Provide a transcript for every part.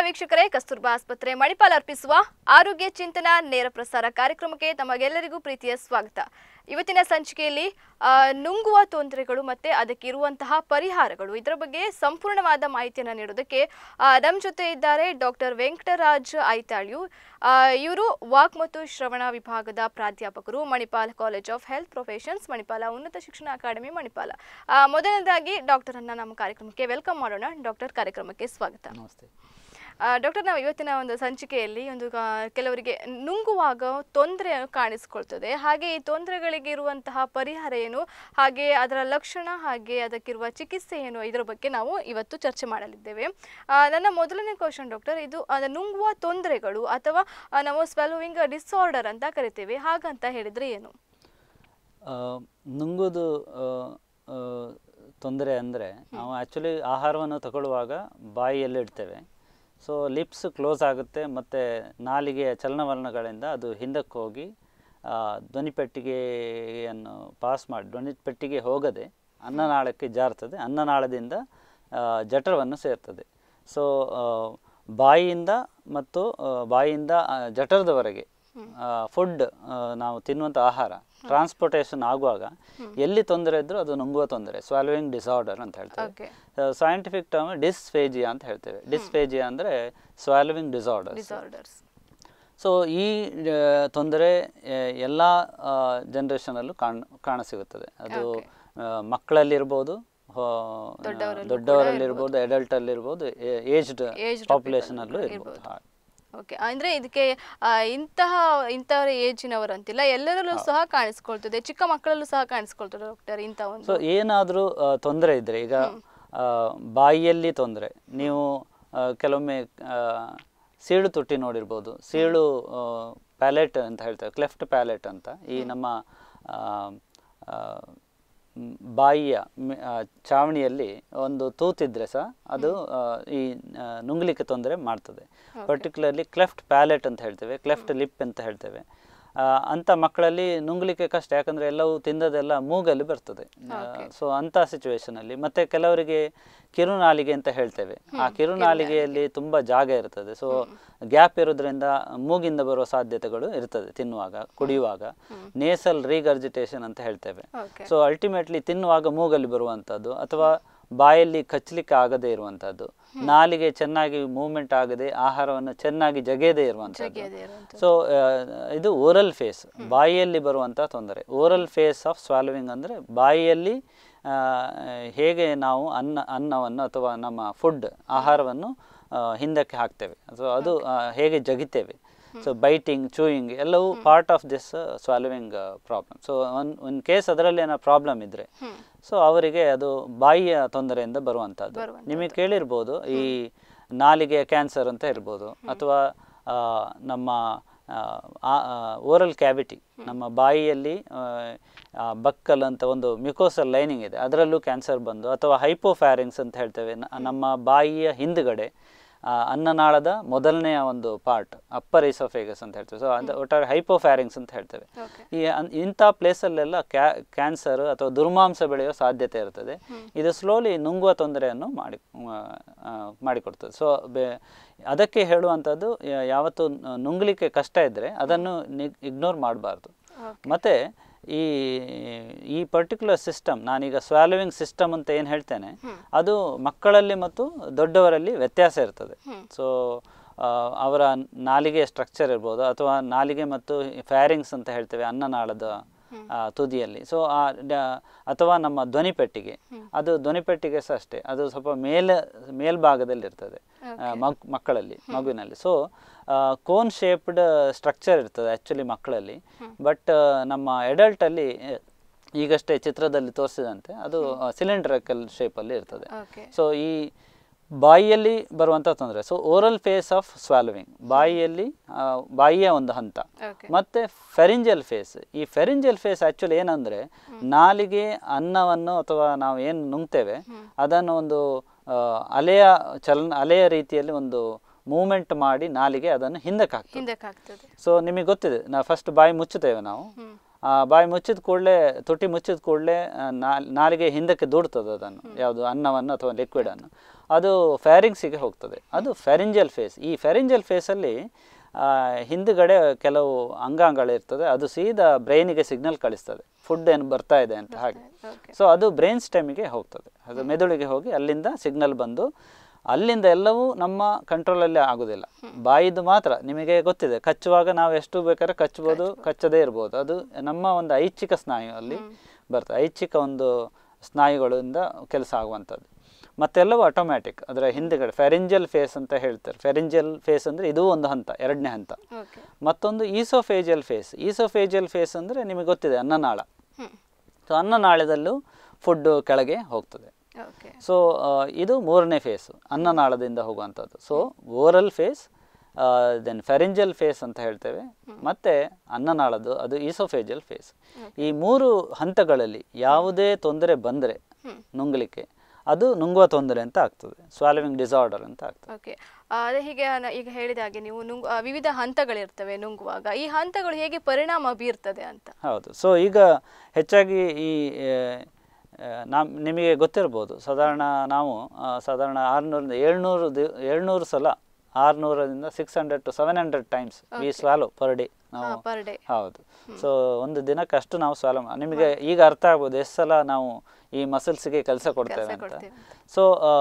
ವೀಕ್ಷಕರೇ ಕಸ್ತೂರ್ಬಾ ಆಸ್ಪತ್ರೆ ಮಣಿಪಾಲ್ ಅರ್ಪಿಸುವ ಆರೋಗ್ಯ ಚಿಂತನ ನೇರ ಪ್ರಸಾರ ಕಾರ್ಯಕ್ರಮಕ್ಕೆ ತಮಗೆಲ್ಲರಿಗೂ ಪ್ರೀತಿಯ ಸ್ವಾಗತ ಇವತ್ತಿನ ಸಂಚಿಕೆಯಲ್ಲಿ ಆ, ನುಂಗುವ ತೊಂದರೆಗಳು ಮತ್ತೆ ಅದಕ್ಕೆ ಇರುವಂತಹ ಪರಿಹಾರಗಳು ಇದರ ಬಗ್ಗೆ ಸಂಪೂರ್ಣವಾದ ಮಾಹಿತಿಯನ್ನು ನೀಡೋದಕ್ಕೆ ಆ, ನಮ್ಮ ಜೊತೆ ಇದ್ದಾರೆ ಡಾಕ್ಟರ್ ವೆಂಕಟರಾಜ್ ಐತಾಳ್ಯು ಇವರು ವಾಕ್ ಮತ್ತು ಶ್ರವಣ ವಿಭಾಗದ ಪ್ರಾಧ್ಯಾಪಕರು Manipal college of health professions Manipal ಉನ್ನತ ಶಿಕ್ಷಣ ಅಕಾಡೆಮಿ ಮಣಿಪಾಲ ಆ, ಮೊದಲನೇದಾಗಿ ಡಾಕ್ಟರ್ ಅನ್ನ ನಮ್ಮ ಕಾರ್ಯಕ್ರಮಕ್ಕೆ ವೆಲ್ಕಮ್ ಮಾಡೋಣ ಡಾಕ್ಟರ್ ಕಾರ್ಯಕ್ರಮಕ್ಕೆ ಸ್ವಾಗತ ನಮಸ್ತೆ ಆ, ಡಾಕ್ಟರ್ ನಾವು ಇವತ್ತಿನ ಒಂದು ಸಂಚಿಕೆಯಲ್ಲಿ ಒಂದು ಆ, ಕೆಲವರಿಗೆ ನುಂಗುವಾಗ ತೊಂದರೆ ಕಾಣಿಸ್ಕೊಳ್ತದೆ ಹಾಗೆ ಈ ತೊಂದರೆಗಳಿಗೆ ಇರುವಂತಹ ಪರಿಹಾರ ಏನು ಹಾಗೆ ಅದರ ಲಕ್ಷಣ ಹಾಗೆ ಅದಕ್ಕಿರುವ ಚಿಕಿತ್ಸೆ ಏನು ಇದರ ಬಗ್ಗೆ ನಾವು ಇವತ್ತು ಚರ್ಚೆ ಮಾಡಲಿದ್ದೇವೆ ಆ, ನನ್ನ ಮೊದಲನೇ ಕ್ವಶನ್ ಡಾಕ್ಟರ್ ಇದು ಆ, ತೊಂದರೆಗಳು ತೊಂದರೆಗಳು ಅಥವಾ ಆ, ನಾವು ಸ್ವೆಲೋವಿಂಗ್ ಡಿಸಾರ್ಡರ್ ಅಂತ ಕರಿತೇವೆ ಹಾಗಂತ ಹೇಳಿದ್ರೆ ಏನು ಆ, ನುಂಗುದು ತೊಂದರೆ ಅಂದರೆ ನಾವು ಆ್ಯಕ್ಚುಲಿ ಆಹಾರವನ್ನು ತಗೊಳ್ಳುವಾಗ ಬಾಯಿಯಲ್ಲಿ ಇಡ್ತೇವೆ ಸೊ ಲಿಪ್ಸ್ ಕ್ಲೋಸ್ ಆಗುತ್ತೆ ಮತ್ತು ನಾಲಿಗೆಯ ಚಲನವಲನಗಳಿಂದ ಅದು ಹಿಂದಕ್ಕೆ ಹೋಗಿ ಆ, ಧ್ವನಿಪೆಟ್ಟಿಗೆಯನ್ನು ಪಾಸ್ ಮಾಡಿ ಧ್ವನಿಪೆಟ್ಟಿಗೆ ಹೋಗದೆ ಅನ್ನನಾಳಕ್ಕೆ ಜಾರ್ತದೆ ಅನ್ನನಾಳದಿಂದ ಆ, ಜಠರವನ್ನು ಸೇರ್ತದೆ ಸೊ ಬಾಯಿಯಿಂದ ಮತ್ತು ಆ, ಬಾಯಿಯಿಂದ ಆ, ಜಠರದವರೆಗೆ ಫುಡ್ ನಾವು ತಿನ್ನುವಂಥ ಆಹಾರ ಟ್ರಾನ್ಸ್ಪೋರ್ಟೇಷನ್ ಆಗುವಾಗ ಎಲ್ಲಿ ತೊಂದರೆ ಇದ್ರೂ ಅದು ನುಂಗುವ ತೊಂದರೆ ಸ್ವಾಲ್ವಿಂಗ್ ಡಿಸಾರ್ಡರ್ ಅಂತ ಹೇಳ್ತೇವೆ ಓಕೆ ಸೈಂಟಿಫಿಕ್ ಟರ್ಮ್ ಡಿಸ್ಫೇಜಿಯಾ ಅಂತ ಹೇಳ್ತೇವೆ ಡಿಸ್ಫೇಜಿಯಾ ಅಂದರೆ ಸ್ವಾಲ್ವಿಂಗ್ ಡಿಸಾರ್ಡರ್ ಡಿಸಾರ್ಡರ್ಸ್ ಸೊ ಈ ಆ, ತೊಂದರೆ ಎಲ್ಲ ಜನ್ರೇಷನಲ್ಲೂ ಕಾಣ್ ಕಾಣಸಿಗುತ್ತದೆ ಅದು ಆ, ಮಕ್ಕಳಲ್ಲಿರ್ಬೋದು ಹೋ- ದೊಡ್ಡವರಲ್ಲಿರ್ಬೋದು ಅಡಲ್ಟಲ್ಲಿರ್ಬೋದು ಏಜ್ಡ್ Aged ಪಾಪ್ಯುಲೇಷನಲ್ಲೂ ಇರ್ಬೋದು ಹಾಗೆ ಓಕೆ ಅಂದ್ರೆ ಇದಕ್ಕೆ ಆ, ಇಂತಹ ಇಂತಹ ಏಜಿನವರಂತಿಲ್ಲ ಎಲ್ಲರಲ್ಲೂ ಸಹ ಕಾಣಿಸ್ಕೊಳ್ತದೆ ಚಿಕ್ಕ ಮಕ್ಕಳಲ್ಲೂ ಸಹ ಕಾಣಿಸ್ಕೊಳ್ತದೆ ಡಾಕ್ಟರ್ ಇಂಥ ಒಂದು ಸೊ ಏನಾದರೂ ತೊಂದರೆ ಇದ್ದರೆ ಈಗ ಆ, ಬಾಯಿಯಲ್ಲಿ ತೊಂದರೆ ನೀವು ಆ, ಕೆಲವೊಮ್ಮೆ ಆ, ಸೀಳು ತುಟ್ಟಿ ನೋಡಿರ್ಬೋದು ಸೀಳು ಪ್ಯಾಲೆಟ್ ಅಂತ ಹೇಳ್ತೇವೆ ಕ್ಲೆಫ್ಟ್ ಪ್ಯಾಲೆಟ್ ಅಂತ ಈ ನಮ್ಮ ಆ, ಆ, ಮ್, ಬಾಯಿಯ ಮೆ- ಆ, ಚಾವಣಿಯಲ್ಲಿ ಒಂದು ತೂತಿದ್ರೆ ಸಹ ಅದು ಆ, ಈ ಆ, ನುಂಗ್ಲಿಕ್ಕೆ ತೊಂದರೆ ಮಾಡ್ತದೆ ಪರ್ಟಿಕ್ಯುಲರ್ಲಿ ಕ್ಲೆಫ್ಟ್ ಪ್ಯಾಲೆಟ್ ಅಂತ ಹೇಳ್ತೇವೆ ಕ್ಲೆಫ್ಟ್ ಲಿಪ್ ಅಂತ ಹೇಳ್ತೇವೆ ಆ, ಅಂಥ ಮಕ್ಕಳಲ್ಲಿ ನುಂಗ್ಲಿಕ್ಕೆ ಕಷ್ಟ ಯಾಕಂದರೆ ಎಲ್ಲವೂ ತಿಂದದೆಲ್ಲ ಮೂಗಲ್ಲಿ ಬರ್ತದೆ ಸೊ ಅಂಥ ಸಿಚುವೇಶನಲ್ಲಿ ಮತ್ತೆ ಕೆಲವರಿಗೆ ಕಿರುನಾಲಿಗೆ ಅಂತ ಹೇಳ್ತೇವೆ ಆ ಕಿರುನಾಲಿಗೆಯಲ್ಲಿ ತುಂಬ ಜಾಗ ಇರ್ತದೆ ಸೊ ಗ್ಯಾಪ್ ಇರೋದ್ರಿಂದ ಮೂಗಿಂದ ಬರುವ ಸಾಧ್ಯತೆಗಳು ಇರ್ತದೆ ತಿನ್ನುವಾಗ ಕುಡಿಯುವಾಗ ನೇಸಲ್ ರೀಗರ್ಜಿಟೇಷನ್ ಅಂತ ಹೇಳ್ತೇವೆ ಓಕೆ ಸೊ ಅಲ್ಟಿಮೇಟ್ಲಿ ತಿನ್ನುವಾಗ ಮೂಗಲ್ಲಿ ಬರುವಂಥದ್ದು ಅಥವಾ ಬಾಯಲ್ಲಿ ಕಚ್ಚಲಿಕ್ಕೆ ಆಗದೇ ಇರುವಂಥದ್ದು ನಾಲಿಗೆ ಚೆನ್ನಾಗಿ ಮೂವ್ಮೆಂಟ್ ಆಗದೆ ಆಹಾರವನ್ನು ಚೆನ್ನಾಗಿ ಜಗೆಯದೇ ಇರುವಂಥದ್ದು ಜಗಿಯದೇ ಇರುವಂಥದ್ದು. ಸೊ ಇದು ಓರಲ್ ಫೇಸ್ ಬಾಯಿಯಲ್ಲಿ ಬರುವಂಥ ತೊಂದರೆ ಓರಲ್ ಫೇಸ್ ಆಫ್ ಸ್ವಾಲ್ವಿಂಗ್ ಅಂದರೆ ಬಾಯಿಯಲ್ಲಿ ಆ, ಹೇಗೆ ನಾವು ಅನ್ನ ಅನ್ನವನ್ನು ಅಥವಾ ನಮ್ಮ ಫುಡ್ ಆಹಾರವನ್ನು ಆ, ಹಿಂದಕ್ಕೆ ಹಾಕ್ತೇವೆ ಸೊ ಅದು ಆ, ಹೇಗೆ ಜಗಿತೇವೆ ಸೊ ಬೈಟಿಂಗ್ ಚೂಯಿಂಗ್ ಎಲ್ಲವೂ part of this swallowing problem so one one case ಅದರಲ್ಲಿ ಏನೋ ಪ್ರಾಬ್ಲಮ್ ಇದ್ದರೆ ಸೊ ಅವರಿಗೆ ಅದು ಬಾಯಿಯ ತೊಂದರೆಯಿಂದ ಬರುವಂಥದ್ದು ನಿಮಗೆ ಕೇಳಿರ್ಬೋದು ಈ ನಾಲಿಗೆಯ ಕ್ಯಾನ್ಸರ್ ಅಂತ ಇರ್ಬೋದು ಅಥವಾ ಆ, ನಮ್ಮ ಓರಲ್ ಕ್ಯಾವಿಟಿ ನಮ್ಮ ಬಾಯಿಯಲ್ಲಿ ಆ, ಆ, ಬಕ್ಕಲ್ ಅಂತ ಒಂದು ಮ್ಯುಕೋಸಲ್ ಲೈನಿಂಗ್ ಇದೆ ಅದರಲ್ಲೂ ಕ್ಯಾನ್ಸರ್ ಬಂದು ಅಥವಾ ಹೈಪೋಫ್ಯಾರಿಂಗ್ಸ್ ಅಂತ ಹೇಳ್ತೇವೆ ನ- ನಮ್ಮ ಬಾಯಿಯ ಹಿಂದುಗಡೆ ಆ, ಅನ್ನನಾಳದ ಮೊದಲನೆಯ ಒಂದು ಪಾರ್ಟ್ ಅಪ್ಪರ್ ಈಸೋಫೇಗಸ್ ಅಂತ ಹೇಳ್ತೇವೆ ಸೊ ಅದು ಒಟ್ಟಾರೆ ಹೈಪೋಫ್ಯಾರಿಂಗ್ಸ್ ಅಂತ ಹೇಳ್ತೇವೆ ಓಕೆ ಈ ಅನ್- ಇಂಥ ಪ್ಲೇಸಲ್ಲೆಲ್ಲ ಕ್ಯಾ ಕ್ಯಾನ್ಸರ್ ಅಥವಾ ದುರ್ಮಾಂಸ ಬೆಳೆಯೋ ಸಾಧ್ಯತೆ ಇರ್ತದೆ ಇದು ಸ್ಲೋಲಿ ನುಂಗುವ ತೊಂದರೆಯನ್ನು ಮಾಡಿ ಆ, ಆ, ಮಾಡಿಕೊಡ್ತದೆ ಸೊ ಬೆ ಅದಕ್ಕೆ ಹೇಳುವಂಥದ್ದು ಯಾ- ಯಾವತ್ತು ನ- ನುಂಗ್ಲಿಕ್ಕೆ ಕಷ್ಟ ಇದ್ದರೆ ಅದನ್ನು ಇಗ್ನೋರ್ ಮಾಡಬಾರ್ದು ಮತ್ತು ಈ ಈ ಪರ್ಟಿಕ್ಯುಲರ್ ಸಿಸ್ಟಮ್ ನಾನೀಗ ಸ್ವಾಲೋವಿಂಗ್ ಸಿಸ್ಟಮ್ ಅಂತ ಏನು ಹೇಳ್ತೇನೆ ಅದು ಮಕ್ಕಳಲ್ಲಿ ಮತ್ತು ದೊಡ್ಡವರಲ್ಲಿ ವ್ಯತ್ಯಾಸ ಇರ್ತದೆ ಸೊ ಅವರ ನಾಲಿಗೆ ಸ್ಟ್ರಕ್ಚರ್ ಇರ್ಬೋದು ಅಥವಾ ನಾಲಿಗೆ ಮತ್ತು ಫ್ಯಾರಿಂಗ್ಸ್ ಅಂತ ಹೇಳ್ತೇವೆ ಅನ್ನನಾಳದ ಆ, ತುದಿಯಲ್ಲಿ ಸೊ ಆ ಡ- ಅಥವಾ ನಮ್ಮ ಧ್ವನಿಪೆಟ್ಟಿಗೆ ಅದು ಧ್ವನಿಪೆಟ್ಟಿಗೆ ಸಹ ಅಷ್ಟೇ ಅದು ಸ್ವಲ್ಪ ಮೇಲ್ ಮೇಲ್ಭಾಗದಲ್ಲಿ ಇರ್ತದೆ ಆ, ಮಗ್ ಮಕ್ಕಳಲ್ಲಿ ಮಗುವಿನಲ್ಲಿ ಸೊ ಕೋನ್ ಶೇಪ್ಡ್ ಸ್ಟ್ರಕ್ಚರ್ ಇರ್ತದೆ ಆ್ಯಕ್ಚುಲಿ ಮಕ್ಕಳಲ್ಲಿ ಬಟ್ ನಮ್ಮ ಅಡಲ್ಟಲ್ಲಿ ಈಗಷ್ಟೇ ಚಿತ್ರದಲ್ಲಿ ತೋರಿಸಿದಂತೆ ಅದು ಸಿಲಿಂಡ್ರಕಲ್ ಶೇಪಲ್ಲಿ ಇರ್ತದೆ ಓಕೆ ಸೊ ಈ ಬಾಯಿಯಲ್ಲಿ ಬರುವಂಥ ತೊಂದರೆ so oral phase of swallowing ಬಾಯಿಯಲ್ಲಿ ಆ, ಬಾಯಿಯ ಒಂದು ಹಂತ ಓಕೆ ಮತ್ತೆ ಫೆರಿಂಜಲ್ ಫೇಸ್ ಈ ಫೆರಿಂಜಲ್ ಫೇಸ್ ಆ್ಯಕ್ಚುಲಿ ಏನಂದರೆ ನಾಲಿಗೆ ಅನ್ನವನ್ನು ಅಥವಾ ನಾವು ಏನು ನುಂಗ್ತೇವೆ ಅದನ್ನು ಒಂದು ಆ, ಅಲೆಯ ಚಲನ ಅಲೆಯ ರೀತಿಯಲ್ಲಿ ಒಂದು ಮೂಮೆಂಟ್ ಮಾಡಿ ನಾಲಿಗೆ ಅದನ್ನು ಹಿಂದಕ್ಕೆ ಹಾಕ್ತದೆ ಹಿಂದಕ್ಕೆ ಆಗ್ತದೆ ಸೊ ನಿಮಗೆ ಗೊತ್ತಿದೆ ನಾವು ಫಸ್ಟ್ ಬಾಯಿ ಮುಚ್ಚುತ್ತೇವೆ ನಾವು ಆ ಬಾಯಿ ಮುಚ್ಚಿದ ಕೂಡಲೇ ತುಟಿ ಮುಚ್ಚಿದ ಕೂಡಲೇ ನಾಲಿಗೆ ಹಿಂದಕ್ಕೆ ದೂಡ್ತದೆ ಅದನ್ನು ಯಾವುದು ಅನ್ನವನ್ನು ಅಥವಾ ಲಿಕ್ವಿಡನ್ನು ಅದು ಫ್ಯಾರಿಂಗ್ಸಿಗೆ ಹೋಗ್ತದೆ ಅದು ಫೆರಿಂಜಲ್ ಫೇಸ್ ಈ ಫೆರಿಂಜಲ್ ಫೇಸಲ್ಲಿ ಹಿಂದುಗಡೆ ಕೆಲವು ಅಂಗಾಂಗಗಳಿರ್ತದೆ ಅದು ಸೀದಾ ಬ್ರೈನಿಗೆ ಸಿಗ್ನಲ್ ಕಳಿಸ್ತದೆ ಫುಡ್ ಏನು ಬರ್ತಾ ಇದೆ ಅಂತ ಹಾಗೆ ಓಕೆ ಸೊ ಅದು ಬ್ರೈನ್ ಸ್ಟೆಮಿಗೆ ಹೋಗ್ತದೆ ಅದು ಮೆದುಳಿಗೆ ಹೋಗಿ ಅಲ್ಲಿಂದ ಸಿಗ್ನಲ್ ಬಂದು ಅಲ್ಲಿಂದ ಎಲ್ಲವೂ ನಮ್ಮ ಕಂಟ್ರೋಲಲ್ಲಿ ಆಗೋದಿಲ್ಲ ಬಾಯಿದು ಮಾತ್ರ ನಿಮಗೆ ಗೊತ್ತಿದೆ ಕಚ್ಚುವಾಗ ನಾವು ಎಷ್ಟು ಬೇಕಾದ್ರೆ ಕಚ್ಚಬೋದು ಕಚ್ಚದೇ ಇರ್ಬೋದು ಅದು ನಮ್ಮ ಒಂದು ಐಚ್ಛಿಕ ಸ್ನಾಯು ಅಲ್ಲಿ ಬರ್ತದೆ ಐಚ್ಛಿಕ ಒಂದು ಸ್ನಾಯುಗಳಿಂದ ಕೆಲಸ ಆಗುವಂಥದ್ದು ಮತ್ತೆಲ್ಲವೂ ಆಟೋಮ್ಯಾಟಿಕ್ ಅದರ ಹಿಂದುಗಡೆ ಫೆರಿಂಜಲ್ ಫೇಸ್ ಅಂತ ಹೇಳ್ತಾರೆ ಫೆರಿಂಜಲ್ ಫೇಸ್ ಅಂದರೆ ಇದು ಒಂದು ಹಂತ ಎರಡನೇ ಹಂತ ಓಕೆ ಮತ್ತೊಂದು ಈಸೋಫೇಜಿಯಲ್ ಫೇಸ್ ಈಸೋಫೇಜಿಯಲ್ ಫೇಸ್ ಅಂದರೆ ನಿಮಗೆ ಗೊತ್ತಿದೆ ಅನ್ನನಾಳ ಹ್ಮ್ ಸೊ ಅನ್ನನಾಳದಲ್ಲೂ ಫುಡ್ ಕೆಳಗೆ ಹೋಗ್ತದೆ ಓಕೆ ಸೊ ಇದು ಮೂರನೇ ಫೇಸು ಅನ್ನನಾಳದಿಂದ ಹೋಗುವಂಥದ್ದು so oral phase then pharyngeal phase ಅಂತ ಹೇಳ್ತೇವೆ ಮತ್ತು ಅನ್ನನಾಳದ್ದು ಅದು ಈಸೋಫೇಜಲ್ ಫೇಸ್ ಈ ಮೂರು ಹಂತಗಳಲ್ಲಿ ಯಾವುದೇ ತೊಂದರೆ ಬಂದರೆ ಹ್ಮ್. ನುಂಗಲಿಕ್ಕೆ ಅದು ನುಂಗುವ ತೊಂದರೆ ಅಂತ ಆಗ್ತದೆ ಸ್ವಾಲವಿಂಗ್ ಡಿಸಾರ್ಡರ್ ಅಂತ ಆಗ್ತದೆ ಓಕೆ ಅದೇ ಹೀಗೆ ನ- ಈಗ ಹೇಳಿದ ಹಾಗೆ ನೀವು ನುಂಗು ಆ, ವಿವಿಧ ಹಂತಗಳಿರ್ತವೆ ನುಂಗುವಾಗ ಈ ಹಂತಗಳು ಹೇಗೆ ಪರಿಣಾಮ ಬೀರ್ತದೆ ಅಂತ ಹೌದು ಸೊ ಈಗ ಹೆಚ್ಚಾಗಿ ಈ ನಮ್ ನಿಮಗೆ ಗೊತ್ತಿರ್ಬೋದು ಸಾಧಾರಣ ನಾವು ಆ, ಸಾಧಾರಣ ಆರುನೂರಿಂದ ಏಳ್ನೂರು ದಿ ಏಳ್ನೂರು ಸಲ ಆರುನೂರರಿಂದ six hundred to seven hundred times we swallow per day ನಾವು ಪರ್ ಡೇ ಹೌದು ಸೊ ಒಂದು ದಿನಕ್ಕೆ ಅಷ್ಟು ನಾವು ಸ್ವಾಲೋ ನಿಮಗೆ ಈಗ ಅರ್ಥ ಆಗ್ಬೋದು ಎಷ್ಟು ಸಲ ನಾವು ಈ ಮಸಲ್ಸ್ಗೆ ಕೆಲಸ ಕೊಡ್ತೇವೆ ಅಂತ ಕೊಡ್ತೇವೆ ಸೊ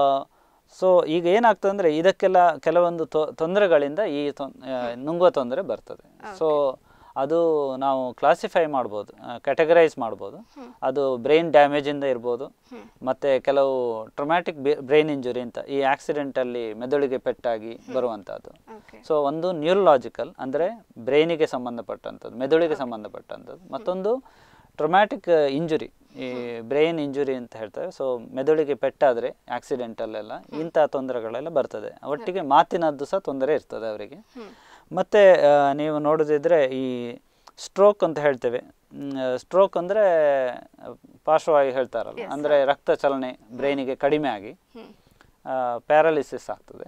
ಸೊ ಈಗ ಏನಾಗ್ತದೆ ಅಂದರೆ ಇದಕ್ಕೆಲ್ಲ ಕೆಲವೊಂದು ತೊ- ತೊಂದರೆಗಳಿಂದ ಈ ತೊಂ- ಆ, ನುಂಗುವ ತೊಂದರೆ ಬರ್ತದೆ ಸೊ ಅದು ನಾವು ಕ್ಲಾಸಿಫೈ ಮಾಡ್ಬೋದು ಕ್ಯಾಟಗರೈಸ್ ಮಾಡ್ಬೋದು ಅದು ಬ್ರೈನ್ ಡ್ಯಾಮೇಜಿಂದ ಇರ್ಬೋದು ಮತ್ತು ಕೆಲವು ಟ್ರೊಮ್ಯಾಟಿಕ್ ಬ್ರೈನ್ ಇಂಜುರಿ ಅಂತ ಈ ಆಕ್ಸಿಡೆಂಟಲ್ಲಿ ಮೆದುಳಿಗೆ ಪೆಟ್ಟಾಗಿ ಬರುವಂಥದ್ದು ಓಕೆ ಸೊ ಒಂದು ನ್ಯೂರಲಾಜಿಕಲ್ ಅಂದರೆ ಬ್ರೈನಿಗೆ ಸಂಬಂಧಪಟ್ಟಂಥದ್ದು ಮೆದುಳಿಗೆ ಸಂಬಂಧಪಟ್ಟಂಥದ್ದು ಮತ್ತೊಂದು ಟ್ರೊಮ್ಯಾಟಿಕ್ ಇಂಜುರಿ ಈ ಬ್ರೈನ್ ಇಂಜುರಿ ಅಂತ ಹೇಳ್ತಾರೆ ಸೊ ಮೆದುಳಿಗೆ ಪೆಟ್ಟಾದರೆ ಆಕ್ಸಿಡೆಂಟಲ್ಲೆಲ್ಲ ಇಂಥ ತೊಂದರೆಗಳೆಲ್ಲ ಬರ್ತದೆ ಒಟ್ಟಿಗೆ ಮಾತಿನದ್ದು ಸಹ ತೊಂದರೆ ಇರ್ತದೆ ಅವರಿಗೆ ಮತ್ತು ನೀವು ನೋಡೋದಿದ್ರೆ ಈ ಸ್ಟ್ರೋಕ್ ಅಂತ ಹೇಳ್ತೇವೆ ಸ್ಟ್ರೋಕ್ ಅಂದರೆ ಪಾರ್ಶ್ವವಾಗಿ ಹೇಳ್ತಾರಲ್ಲ ಅಂದರೆ ರಕ್ತ ಚಲನೆ ಬ್ರೈನಿಗೆ ಕಡಿಮೆ ಆಗಿ ಹ್ಮ್ ಪ್ಯಾರಾಲಿಸಿಸ್ ಆಗ್ತದೆ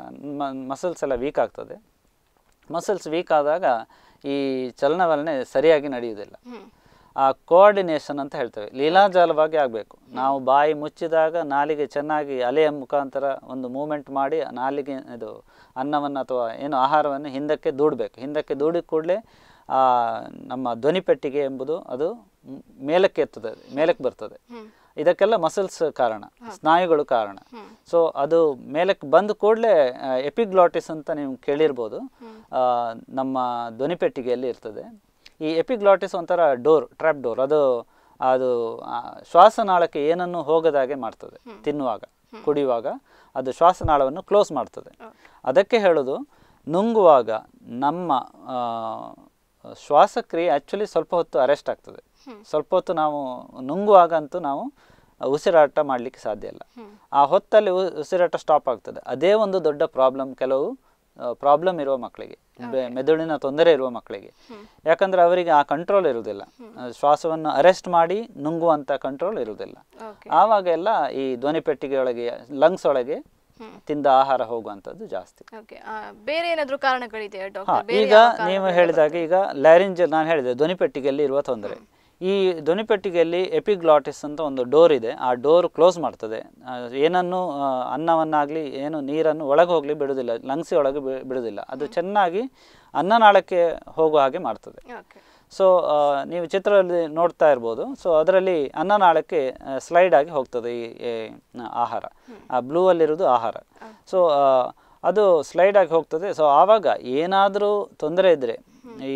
ಮಸಲ್ಸ್ ಎಲ್ಲ ವೀಕ್ ಆಗ್ತದೆ ಮಸಲ್ಸ್ ವೀಕ್ ಆದಾಗ ಈ ಚಲನವಲನೆ ಸರಿಯಾಗಿ ನಡೆಯುವುದಿಲ್ಲ ಹ್ಮ್ ಆ ಕೋಆರ್ಡಿನೇಷನ್ ಅಂತ ಹೇಳ್ತೇವೆ ಲೀಲಾಜಾಲವಾಗಿ ಆಗಬೇಕು ನಾವು ಬಾಯಿ ಮುಚ್ಚಿದಾಗ ನಾಲಿಗೆ ಚೆನ್ನಾಗಿ ಅಲೆಯ ಮುಖಾಂತರ ಒಂದು ಮೂಮೆಂಟ್ ಮಾಡಿ ನಾಲಿಗೆ ಇದು ಅನ್ನವನ್ನು ಅಥವಾ ಏನು ಆಹಾರವನ್ನು ಹಿಂದಕ್ಕೆ ದೂಡಬೇಕು ಹಿಂದಕ್ಕೆ ದೂಡಿದ ಕೂಡಲೇ ನಮ್ಮ ಧ್ವನಿಪೆಟ್ಟಿಗೆ ಎಂಬುದು ಅದು ಮ್- ಮೇಲಕ್ಕೆ ಎತ್ತದೆ ಮೇಲಕ್ಕೆ ಬರ್ತದೆ ಹ್ಮ್ ಇದಕ್ಕೆಲ್ಲ ಮಸಲ್ಸ್ ಕಾರಣ ಸ್ನಾಯುಗಳು ಕಾರಣ ಸೊ ಅದು ಮೇಲಕ್ಕೆ ಬಂದ ಕೂಡಲೇ ಎಪಿಗ್ಲಾಟಿಸ್ ಅಂತ ನೀವು ಕೇಳಿರ್ಬೋದು ಆ, ನಮ್ಮ ಧ್ವನಿಪೆಟ್ಟಿಗೆಯಲ್ಲಿ ಇರ್ತದೆ ಈ ಎಪಿಗ್ಲಾಟಿಸ್ ಒಂಥರ ಡೋರ್ ಟ್ರ್ಯಾಪ್ ಡೋರ್ ಅದು ಅದು ಆ, ಶ್ವಾಸನಾಳಕ್ಕೆ ಏನನ್ನು ಹೋಗದಾಗೆ ಮಾಡ್ತದೆ ತಿನ್ನುವಾಗ ಕುಡಿಯುವಾಗ ಅದು ಶ್ವಾಸನಾಳವನ್ನು ಕ್ಲೋಸ್ ಮಾಡ್ತದೆ ಅದಕ್ಕೆ ಹೇಳೋದು ನುಂಗುವಾಗ ನಮ್ಮ ಆ, ಶ್ವಾಸಕ್ರಿಯೆ ಆ್ಯಕ್ಚುಲಿ ಸ್ವಲ್ಪ ಹೊತ್ತು ಅರೆಸ್ಟ್ ಆಗ್ತದೆ ಸ್ವಲ್ಪ ಹೊತ್ತು ನಾವು ನುಂಗುವಾಗ ಅಂತೂ ನಾವು ಉಸಿರಾಟ ಮಾಡಲಿಕ್ಕೆ ಸಾಧ್ಯ ಇಲ್ಲ ಆ ಹೊತ್ತಲ್ಲಿ ಉ- ಉಸಿರಾಟ ಸ್ಟಾಪ್ ಆಗ್ತದೆ ಅದೇ ಒಂದು ದೊಡ್ಡ ಪ್ರಾಬ್ಲಮ್ ಕೆಲವು ಪ್ರಾಬ್ಲಮ್ ಇರುವ ಮಕ್ಕಳಿಗೆ ಬೆ- ಮೆದುಳಿನ ತೊಂದರೆ ಇರುವ ಮಕ್ಕಳಿಗೆ ಯಾಕಂದ್ರೆ ಅವರಿಗೆ ಆ ಕಂಟ್ರೋಲ್ ಇರುವುದಿಲ್ಲ ಆ, ಶ್ವಾಸವನ್ನು ಅರೆಸ್ಟ್ ಮಾಡಿ ನುಂಗುವಂಥ ಕಂಟ್ರೋಲ್ ಇರುವುದಿಲ್ಲ ಓಕೆ ಆವಾಗ ಎಲ್ಲ ಈ ಧ್ವನಿಪೆಟ್ಟಿಗೆ ಒಳಗೆ ಲಂಗ್ಸ್ ಒಳಗೆ ತಿಂದ ಆಹಾರ ಹೋಗುವಂಥದ್ದು ಜಾಸ್ತಿ ಓಕೆ ಬೇರೆ ಏನಾದರೂ ಕಾರಣಗಳಿದೆಯಾ ಹಾ ಡಾಕ್ಟರ್ ಬೇರೆ ಈಗ ಯಾವ ನೀವು ಕಾರಣಗಳು ಹೇಳಿದಾಗ ಈಗ ಲ್ಯಾರಿಂಜಲ್ ನಾನು ಹೇಳಿದೆ ಧ್ವನಿಪೆಟ್ಟಿಗೆಯಲ್ಲಿ ಇರುವ ತೊಂದರೆ ಈ ಧ್ವನಿಪೆಟ್ಟಿಗೆಯಲ್ಲಿ ಎಪಿಗ್ಲಾಟಿಸ್ ಅಂತ ಒಂದು ಡೋರ್ ಇದೆ ಆ ಡೋರ್ ಕ್ಲೋಸ್ ಮಾಡ್ತದೆ ಆ, ಏನನ್ನು ಆ, ಅನ್ನವನ್ನಾಗಲಿ ಏನು ನೀರನ್ನು ಒಳಗೆ ಹೋಗಲಿ ಬಿಡುವುದಿಲ್ಲ ಲಂಗ್ಸಿ ಒಳಗೆ ಬಿ- ಬಿಡುವುದಿಲ್ಲ ಅದು ಚೆನ್ನಾಗಿ ಅನ್ನನಾಳಕ್ಕೆ ಹೋಗುವ ಹಾಗೆ ಮಾಡ್ತದೆ ಓಕೆ ಸೊ ನೀವು ಚಿತ್ರದಲ್ಲಿ ನೋಡ್ತಾ ಇರ್ಬೋದು ಸೊ ಅದರಲ್ಲಿ ಅನ್ನನಾಳಕ್ಕೆ ಸ್ಲೈಡ್ ಆಗಿ ಹೋಗ್ತದೆ ಈ ಈ, ಆಹಾರ ಆ ಬ್ಲೂ ಅಲ್ಲಿರೋದು ಆಹಾರ ಸೊ ಅದು ಸ್ಲೈಡ್ ಆಗಿ ಹೋಗ್ತದೆ ಸೊ ಆವಾಗ ಏನಾದರೂ ತೊಂದರೆ ಇದ್ದರೆ ಈ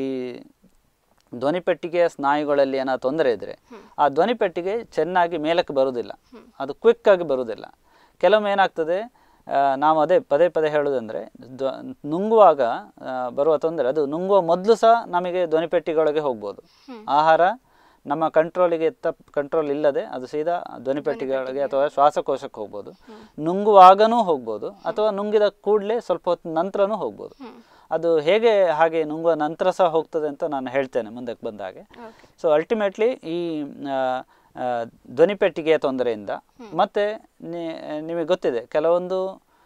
ಧ್ವನಿಪೆಟ್ಟಿಗೆಯ ಸ್ನಾಯುಗಳಲ್ಲಿ ಏನಾದ್ರು ತೊಂದರೆ ಇದ್ದರೆ ಆ ಧ್ವನಿಪೆಟ್ಟಿಗೆ ಚೆನ್ನಾಗಿ ಮೇಲಕ್ಕೆ ಬರುವುದಿಲ್ಲ ಅದು ಕ್ವಿಕ್ ಆಗಿ ಬರುವುದಿಲ್ಲ ಕೆಲವೊಮ್ಮೆ ಏನಾಗ್ತದೆ ಆ, ನಾವು ಅದೇ ಪದೇ ಪದೇ ಹೇಳೋದಂದರೆ ಧ್ವ ನುಂಗುವಾಗ ಆ, ಬರುವ ತೊಂದರೆ ಅದು ನುಂಗುವ ಮೊದಲು ಸಹ ನಮಗೆ ಧ್ವನಿಪೆಟ್ಟಿಗೆಯೊಳಗೆ ಹೋಗ್ಬೋದು ಆಹಾರ ನಮ್ಮ ಕಂಟ್ರೋಲಿಗೆ ತಪ್ಪು ಕಂಟ್ರೋಲ್ ಇಲ್ಲದೆ ಅದು ಸೀದಾ ಧ್ವನಿಪೆಟ್ಟಿಗೆಯೊಳಗೆ ಅಥವಾ ಶ್ವಾಸಕೋಶಕ್ಕೆ ಹೋಗ್ಬೋದು ನುಂಗುವಾಗನೂ ಹೋಗ್ಬೋದು ಅಥವಾ ನುಂಗಿದ ಕೂಡಲೇ ಸ್ವಲ್ಪ ಹೊತ್ತು ನಂತರನೂ ಹೋಗ್ಬೋದು ಅದು ಹೇಗೆ ಹಾಗೆ ನುಂಗುವ ನಂತರ ಸಹ ಹೋಗ್ತದೆ ಅಂತ ನಾನು ಹೇಳ್ತೇನೆ ಮುಂದಕ್ಕೆ ಬಂದ ಹಾಗೆ ಓಕೆ ಸೊ ಅಲ್ಟಿಮೇಟ್ಲಿ ಈ ಆ, ಆ, ಧ್ವನಿಪೆಟ್ಟಿಗೆಯ ತೊಂದರೆಯಿಂದ ಮತ್ತು ನಿಮಗೆ ಗೊತ್ತಿದೆ ಕೆಲವೊಂದು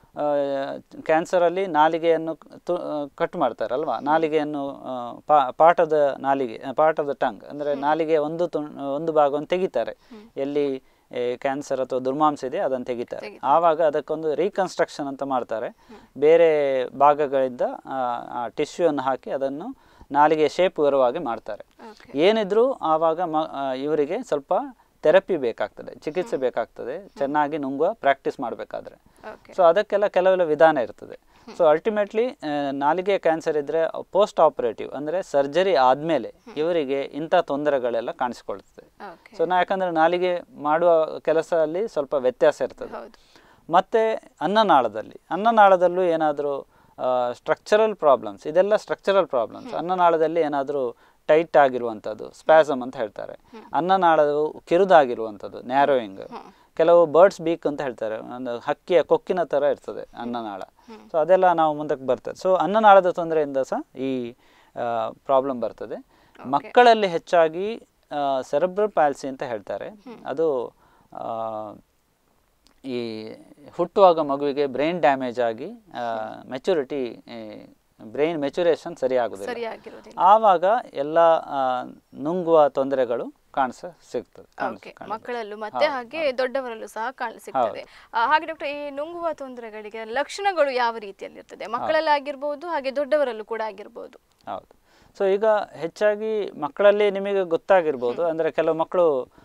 ಕ್ಯಾನ್ಸರಲ್ಲಿ ನಾಲಿಗೆಯನ್ನು ತು ಕಟ್ ಮಾಡ್ತಾರಲ್ವಾ ನಾಲಿಗೆಯನ್ನು ಆ, ಪಾ ಪಾಠದ ನಾಲಿಗೆ ಪಾಠದ ಟಂಗ್ ಅಂದರೆ ನಾಲಿಗೆ ಒಂದು ತು ಒಂದು ಭಾಗವನ್ನು ತೆಗಿತಾರೆ ಎಲ್ಲಿ ಕ್ಯಾನ್ಸರ್ ಅಥವಾ ದುರ್ಮಾಂಸ ಇದೆ ಅದನ್ನು ತೆಗಿತಾರೆ ಆವಾಗ ಅದಕ್ಕೊಂದು ರೀಕನ್ಸ್ಟ್ರಕ್ಷನ್ ಅಂತ ಮಾಡ್ತಾರೆ ಬೇರೆ ಭಾಗಗಳಿಂದ ಆ ಟಿಶ್ಯೂಯನ್ನು ಹಾಕಿ ಅದನ್ನು ನಾಲಿಗೆ ಶೇಪ್ ಬರುವಾಗೆ ಮಾಡ್ತಾರೆ ಓಕೆ ಏನಿದ್ರೂ ಆವಾಗ ಮ ಆ, ಇವರಿಗೆ ಸ್ವಲ್ಪ ಥೆರಪಿ ಬೇಕಾಗ್ತದೆ ಚಿಕಿತ್ಸೆ ಬೇಕಾಗ್ತದೆ ಚೆನ್ನಾಗಿ ನುಂಗುವ ಪ್ರಾಕ್ಟೀಸ್ ಮಾಡಬೇಕಾದ್ರೆ ಓಕೆ ಸೊ ಅದಕ್ಕೆಲ್ಲ ಕೆಲವೆಲ್ಲ ವಿಧಾನ ಇರ್ತದೆ ಸೊ ಅಲ್ಟಿಮೇಟ್ಲಿ ನಾಲಿಗೆ ಕ್ಯಾನ್ಸರ್ ಇದ್ದರೆ ಪೋಸ್ಟ್ ಆಪರೇಟಿವ್ ಅಂದರೆ ಸರ್ಜರಿ ಆದಮೇಲೆ ಇವರಿಗೆ ಇಂಥ ತೊಂದರೆಗಳೆಲ್ಲ ಕಾಣಿಸ್ಕೊಳ್ತದೆ ಓಕೆ ಸೊ ನಾ ಯಾಕಂದರೆ ನಾಲಿಗೆ ಮಾಡುವ ಕೆಲಸದಲ್ಲಿ ಸ್ವಲ್ಪ ವ್ಯತ್ಯಾಸ ಇರ್ತದೆ ಹೌದು ಮತ್ತು ಅನ್ನನಾಳದಲ್ಲಿ ಅನ್ನನಾಳದಲ್ಲೂ ಏನಾದರೂ ಸ್ಟ್ರಕ್ಚರಲ್ ಪ್ರಾಬ್ಲಮ್ಸ್ ಇದೆಲ್ಲ ಸ್ಟ್ರಕ್ಚರಲ್ ಪ್ರಾಬ್ಲಮ್ಸ್ ಅನ್ನನಾಳದಲ್ಲಿ ಏನಾದರೂ ಟೈಟ್ ಆಗಿರುವಂಥದ್ದು ಸ್ಪ್ಯಾಸಮ್ ಅಂತ ಹೇಳ್ತಾರೆ ಅನ್ನನಾಳವು ಕಿರುದಾಗಿರುವಂಥದ್ದು ನ್ಯಾರೋಯಿಂಗ್ ಕೆಲವು ಬರ್ಡ್ಸ್ ಬೀಕ್ ಅಂತ ಹೇಳ್ತಾರೆ ಒಂದು ಹಕ್ಕಿಯ ಕೊಕ್ಕಿನ ಥರ ಇರ್ತದೆ ಅನ್ನನಾಳ ಸೊ ಅದೆಲ್ಲ ನಾವು ಮುಂದಕ್ಕೆ ಬರ್ತದೆ ಸೊ ಅನ್ನನಾಳದ ತೊಂದರೆಯಿಂದ ಸಹ ಈ ಪ್ರಾಬ್ಲಮ್ ಬರ್ತದೆ ಮಕ್ಕಳಲ್ಲಿ ಹೆಚ್ಚಾಗಿ ಸೆರೆಬ್ರಲ್ ಪ್ಯಾಲ್ಸಿ ಅಂತ ಹೇಳ್ತಾರೆ ಅದು ಆ, ಈ ಹುಟ್ಟುವಾಗ ಮಗುವಿಗೆ ಬ್ರೈನ್ ಡ್ಯಾಮೇಜ್ ಆಗಿ ಮೆಚುರಿಟಿ ಬ್ರೈನ್ ಮೆಚುರೇಷನ್ ಸರಿಯಾಗುದಿಲ್ಲ ಸರಿಯಾಗಿರೋದಿಲ್ಲ ಆವಾಗ ಎಲ್ಲ ಆ, ನುಂಗುವ ತೊಂದರೆಗಳು ಕಾಣಿಸ ಸಿಗ್ತದೆ ಓಕೆ ಮಕ್ಕಳಲ್ಲೂ ಮತ್ತೆ ಹಾಗೆ ದೊಡ್ಡವರಲ್ಲೂ ಸಹ ಕಾಣ ಸಿಗ್ತದೆ ಆ, ಹಾಗೆ ಡಾಕ್ಟರ್ ಈ ನುಂಗುವ ತೊಂದರೆಗಳಿಗೆ ಲಕ್ಷಣಗಳು ಯಾವ ರೀತಿಯಲ್ಲಿ ಇರ್ತದೆ ಮಕ್ಕಳಲ್ಲಿ ಆಗಿರ್ಬೋದು ಹಾಗೆ ದೊಡ್ಡವರಲ್ಲೂ ಕೂಡ ಆಗಿರ್ಬೋದು ಹೌದು ಸೊ ಈಗ ಹೆಚ್ಚಾಗಿ ಮಕ್ಕಳಲ್ಲಿ ನಿಮಗೆ ಗೊತ್ತಾಗಿರ್ಬೋದು ಅಂದರೆ ಕೆಲವು ಮಕ್ಕಳು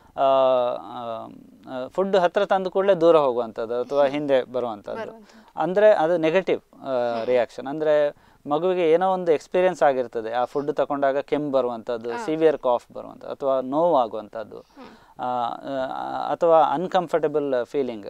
ಫುಡ್ ಹತ್ರ ತಂದ ಕೂಡಲೇ ದೂರ ಹೋಗುವಂಥದ್ದು ಅಥವಾ ಹಿಂದೆ ಬರುವಂಥದ್ದು ಅಂದರೆ ಅದು ನೆಗೆಟಿವ್ ರಿಯಾಕ್ಷನ್ ಅಂದರೆ ಮಗುವಿಗೆ ಏನೋ ಒಂದು ಎಕ್ಸ್ಪೀರಿಯನ್ಸ್ ಆಗಿರ್ತದೆ ಆ ಫುಡ್ ತಗೊಂಡಾಗ ಕೆಮ್ಮು ಬರುವಂಥದ್ದು ಸಿವಿಯರ್ ಕಾಫ್ ಬರುವಂಥದ್ದು ಅಥವಾ ನೋವು ಆಗುವಂಥದ್ದು ಆ, ಆ, ಅಥವಾ ಅನ್ಕಂಫರ್ಟಬಲ್ ಫೀಲಿಂಗ್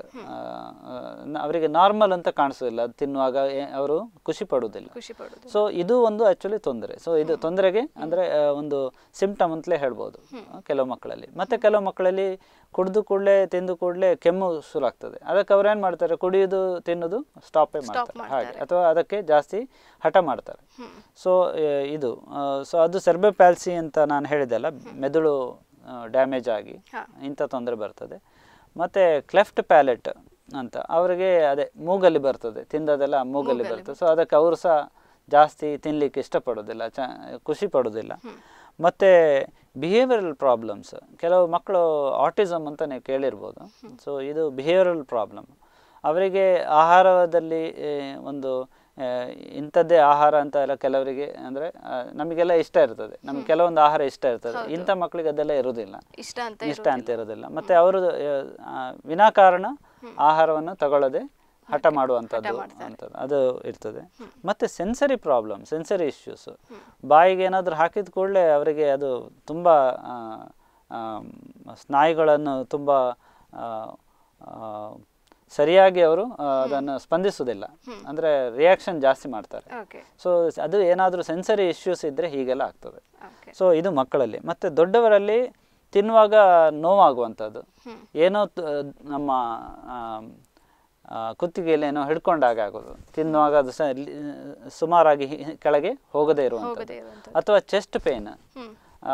ಅವರಿಗೆ ನಾರ್ಮಲ್ ಅಂತ ಕಾಣಿಸೋದಿಲ್ಲ ಅದು ತಿನ್ನುವಾಗ ಏ- ಅವರು ಖುಷಿ ಪಡುವುದಿಲ್ಲ ಖುಷಿ ಪಡೋದು ಸೊ ಇದು ಒಂದು ಆ್ಯಕ್ಚುಲಿ ತೊಂದರೆ ಸೊ ಇದು ತೊಂದರೆಗೆ ಅಂದರೆ ಒಂದು ಸಿಂಪ್ಟಮ್ ಅಂತಲೇ ಹೇಳ್ಬೋದು ಆ, ಕೆಲವು ಮಕ್ಕಳಲ್ಲಿ ಮತ್ತು ಕೆಲವು ಮಕ್ಕಳಲ್ಲಿ ಕುಡಿದು ಕೂಡಲೇ ತಿಂದು ಕೂಡಲೇ ಕೆಮ್ಮು ಶುರು ಆಗ್ತದೆ ಅದಕ್ಕೆ ಅವ್ರು ಏನು ಮಾಡ್ತಾರೆ ಕುಡಿಯೋದು ತಿನ್ನೋದು ಸ್ಟಾಪೇ ಮಾಡ್ತಾರೆ ಹಾಗೆ ಅಥವಾ ಅದಕ್ಕೆ ಜಾಸ್ತಿ ಹಠ ಮಾಡ್ತಾರೆ ಸೊ ಇದು ಸೊ ಅದು ಸೆರ್ಬೆ ಪ್ಯಾಲ್ಸಿ ಅಂತ ನಾನು ಹೇಳಿದೆಲ್ಲ ಮೆದುಳು ಡ್ಯಾಮೇಜ್ ಆಗಿ ಹಾ. ಇಂಥ ತೊಂದರೆ ಬರ್ತದೆ ಮತ್ತು ಕ್ಲೆಫ್ಟ್ ಪ್ಯಾಲೆಟ್ ಅಂತ ಅವರಿಗೆ ಅದೇ ಮೂಗಲ್ಲಿ ಬರ್ತದೆ ತಿಂದದೆಲ್ಲ ಮೂಗಲ್ಲಿ ಬರ್ತದೆ ಸೊ ಅದಕ್ಕೆ ಅವರು ಸಹ ಜಾಸ್ತಿ ತಿನ್ನಲಿಕ್ಕೆ ಇಷ್ಟಪಡೋದಿಲ್ಲ ಚ ಖುಷಿ ಪಡೋದಿಲ್ಲ ಮತ್ತು ಬಿಹೇವಿಯರಲ್ ಪ್ರಾಬ್ಲಮ್ಸ್ ಕೆಲವು ಮಕ್ಕಳು ಆಟಿಸಮ್ ಅಂತ ನೀವು ಕೇಳಿರ್ಬೋದು ಸೊ ಇದು ಬಿಹೇವಿಯರಲ್ ಪ್ರಾಬ್ಲಮ್ ಅವರಿಗೆ ಆಹಾರದಲ್ಲಿ ಏ, ಒಂದು ಆ, ಇಂಥದ್ದೇ ಆಹಾರ ಅಂತ ಎಲ್ಲ ಕೆಲವರಿಗೆ ಅಂದರೆ ನಮಗೆಲ್ಲ ಇಷ್ಟ ಇರ್ತದೆ ನಮ್ಗೆ ಕೆಲವೊಂದು ಆಹಾರ ಇಷ್ಟ ಇರ್ತದೆ ಇಂಥ ಮಕ್ಕಳಿಗೆ ಅದೆಲ್ಲ ಇರೋದಿಲ್ಲ ಇಷ್ಟ ಅಂತ ಇಷ್ಟ ಅಂತ ಇರೋದಿಲ್ಲ ಮತ್ತೆ ಅವರು ಆ, ವಿನಾಕಾರಣ ಆಹಾರವನ್ನು ತಗೊಳ್ಳದೆ ಹಠ ಮಾಡುವಂಥದ್ದು ಅಂಥದ್ದು ಅದು ಇರ್ತದೆ ಮತ್ತೆ ಸೆನ್ಸರಿ ಪ್ರಾಬ್ಲಮ್ ಸೆನ್ಸರಿ ಇಶ್ಯೂಸ್ ಬಾಯಿಗೆ ಏನಾದರೂ ಹಾಕಿದ ಕೂಡಲೇ ಅವರಿಗೆ ಅದು ತುಂಬ ಆ, ಆ, ಸ್ನಾಯುಗಳನ್ನು ತುಂಬ ಆ, ಆ, ಸರಿಯಾಗಿ ಅವರು ಆ, ಅದನ್ನು ಸ್ಪಂದಿಸುವುದಿಲ್ಲ ಅಂದರೆ ರಿಯಾಕ್ಷನ್ ಜಾಸ್ತಿ ಮಾಡ್ತಾರೆ ಓಕೆ ಸೊ ಅದು ಏನಾದರೂ ಸೆನ್ಸರಿ ಇಶ್ಯೂಸ್ ಇದ್ದರೆ ಹೀಗೆಲ್ಲ ಆಗ್ತದೆ ಓಕೆ ಸೊ ಇದು ಮಕ್ಕಳಲ್ಲಿ ಮತ್ತು ದೊಡ್ಡವರಲ್ಲಿ ತಿನ್ನುವಾಗ ನೋವಾಗುವಂಥದ್ದು ಏನೋ ತ- ನಮ್ಮ ಆಮ್, ಆ, ಕುತ್ತಿಗೆಯಲ್ಲಿ ಏನೋ ಹಿಡ್ಕೊಂಡಾಗ ಆಗೋದು ತಿನ್ನುವಾಗ ಅದು ಸ ಲಿ- ಸುಮಾರಾಗಿ ಹಿ- ಕೆಳಗೆ ಹೋಗದೇ ಇರುವಂಥದ್ದು ಹೋಗದೇ ಇರುವಂಥದ್ದು ಅಥವಾ ಚೆಸ್ಟ್ ಪೇನ್ ಹ್ಮ್